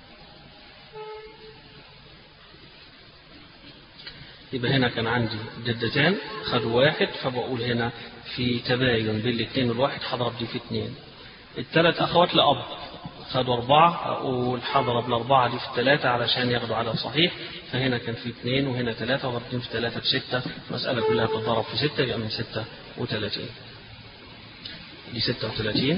يبقى هنا كان عندي جدتان خدوا واحد فبقول هنا في تباين بين الاثنين والواحد هضرب دي في اثنين الثلاث أخوات لأب خدوا أربعة أقول هضرب الأربعة دي في الثلاثة علشان ياخدوا عدد صحيح فهنا كان في اثنين وهنا ثلاثة وضربتين في ثلاثة بستة المسألة كلها بتضرب في ستة يبقى من ستة وثلاثين دي ستة وثلاثين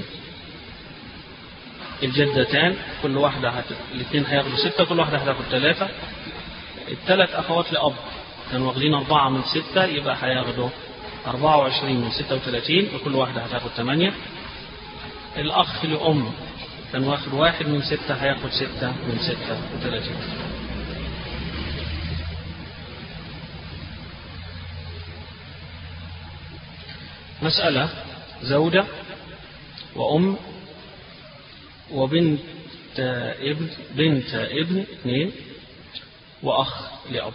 الجدتان كل واحدة هت... الاثنين هياخدوا ستة كل واحدة هتاخد ثلاثة الثلاث أخوات لأب كانوا واخدين أربعة من ستة يبقى هياخدوا أربعة وعشرين من ستة وثلاثين وكل واحدة هتاخد ثمانية الأخ لأم كان واخد واحد من ستة هياخد ستة من ستة وثلاثين مسألة زوجة وأم وبنت ابن بنت ابن اثنين وأخ لأب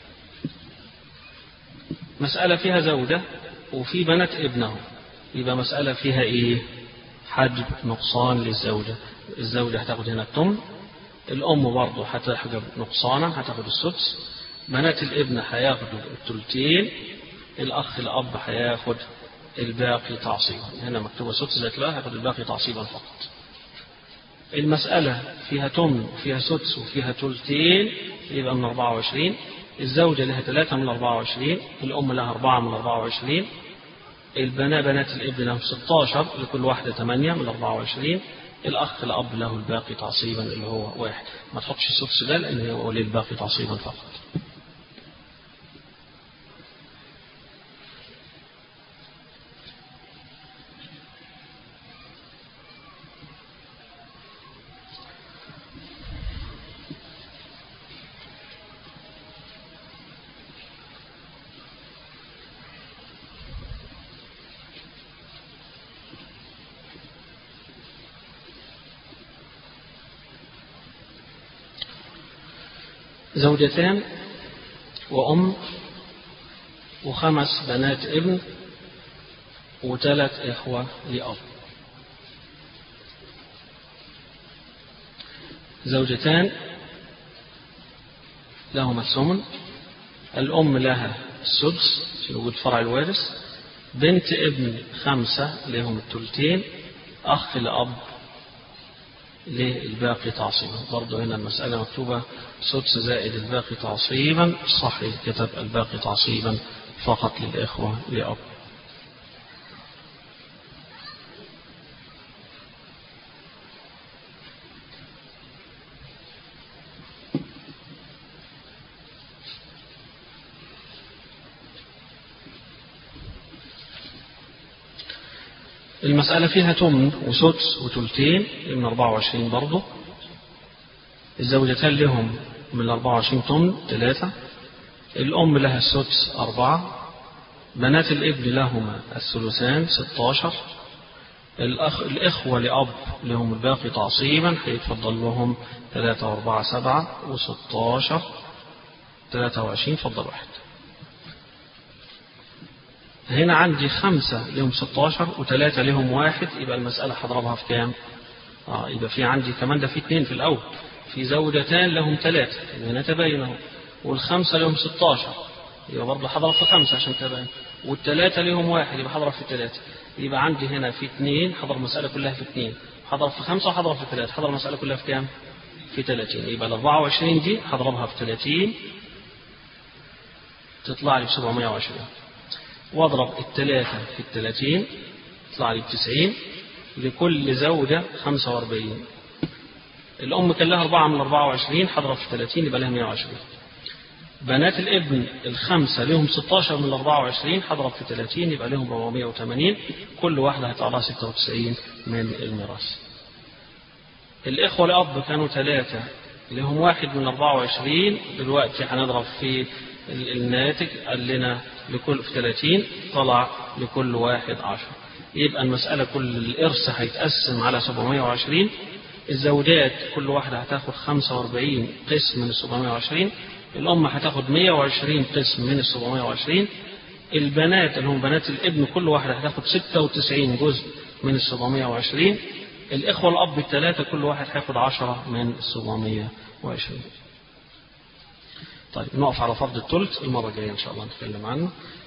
مسألة فيها زوجة وفي بنات ابنه يبقى مسألة فيها إيه حجب نقصان للزوجة الزوجة هتاخد هنا التمن الأم برضه هتحجب نقصانا هتاخد السدس بنات الابن هياخدوا التلتين الأخ الأب هياخد الباقي تعصيبا هنا مكتوبة سدس ذات لا هياخد الباقي تعصيبا فقط المسألة فيها تمن وفيها سدس وفيها تلتين يبقى من 24 الزوجة لها ثلاثة من 24 الأم لها أربعة من 24 البنات بنات الابن لهم 16 لكل واحدة 8 من 24 الأخ الأب له الباقي تعصيبا اللي هو واحد ما تحطش السدس ده لأن هو للباقي تعصيبا فقط زوجتان وأم وخمس بنات ابن وثلاث إخوة لأب زوجتان لهما الثمن الأم لها السدس في وجود فرع الوارث بنت ابن خمسة لهم الثلثين أخ لأب للباقي تعصيبا برضه هنا المسألة مكتوبة سدس زائد الباقي تعصيبا صحيح كتب الباقي تعصيبا فقط للإخوة لأب المسألة فيها تمن وسدس وتلتين من 24 برضه الزوجتان لهم من 24 تمن ثلاثة الأم لها السدس أربعة بنات الابن لهما الثلثان 16 الأخ الإخوة لأب لهم الباقي تعصيبا هيتفضل لهم ثلاثة وأربعة سبعة وستاشر ثلاثة وعشرين فضل واحد هنا عندي خمسة لهم 16 وثلاثة لهم واحد يبقى المسألة هضربها في كام؟ اه يبقى في عندي كمان ده في اثنين في الأول في زوجتان لهم ثلاثة يبقى نتبين اهو والخمسة لهم 16 يبقى برضه هضرب في خمسة عشان تبين والثلاثة لهم واحد يبقى هضرب في ثلاثة يبقى عندي هنا في اثنين هضرب المسألة كلها في اثنين هضرب في خمسة وهضرب في ثلاثة هضرب المسألة كلها في كام؟ في 30 يبقى ال 24 دي هضربها في 30 تطلع لي ب 720 واضرب الثلاثة في الثلاثين يطلع لي بتسعين لكل زوجة خمسة واربعين الأم كان لها أربعة من أربعة وعشرين هضرب في ثلاثين يبقى لها مئة وعشرين بنات الابن الخمسة لهم 16 من 24 هضرب في 30 يبقى لهم 480 كل واحدة هيطلع لها 96 من الميراث. الإخوة الأب كانوا ثلاثة لهم واحد من 24 دلوقتي هنضرب في الناتج قال لنا لكل في 30 طلع لكل واحد 10 يبقى المسألة كل الإرث هيتقسم على 720 الزوجات كل واحدة هتاخد 45 قسم من ال 720 الأم هتاخد 120 قسم من ال 720 البنات اللي هم بنات الابن كل واحدة هتاخد 96 جزء من ال 720 الإخوة الأب الثلاثة كل واحد هياخد 10 من ال 720 طيب نقف على فرض الثلث المرة الجاية إن شاء الله نتكلم عنه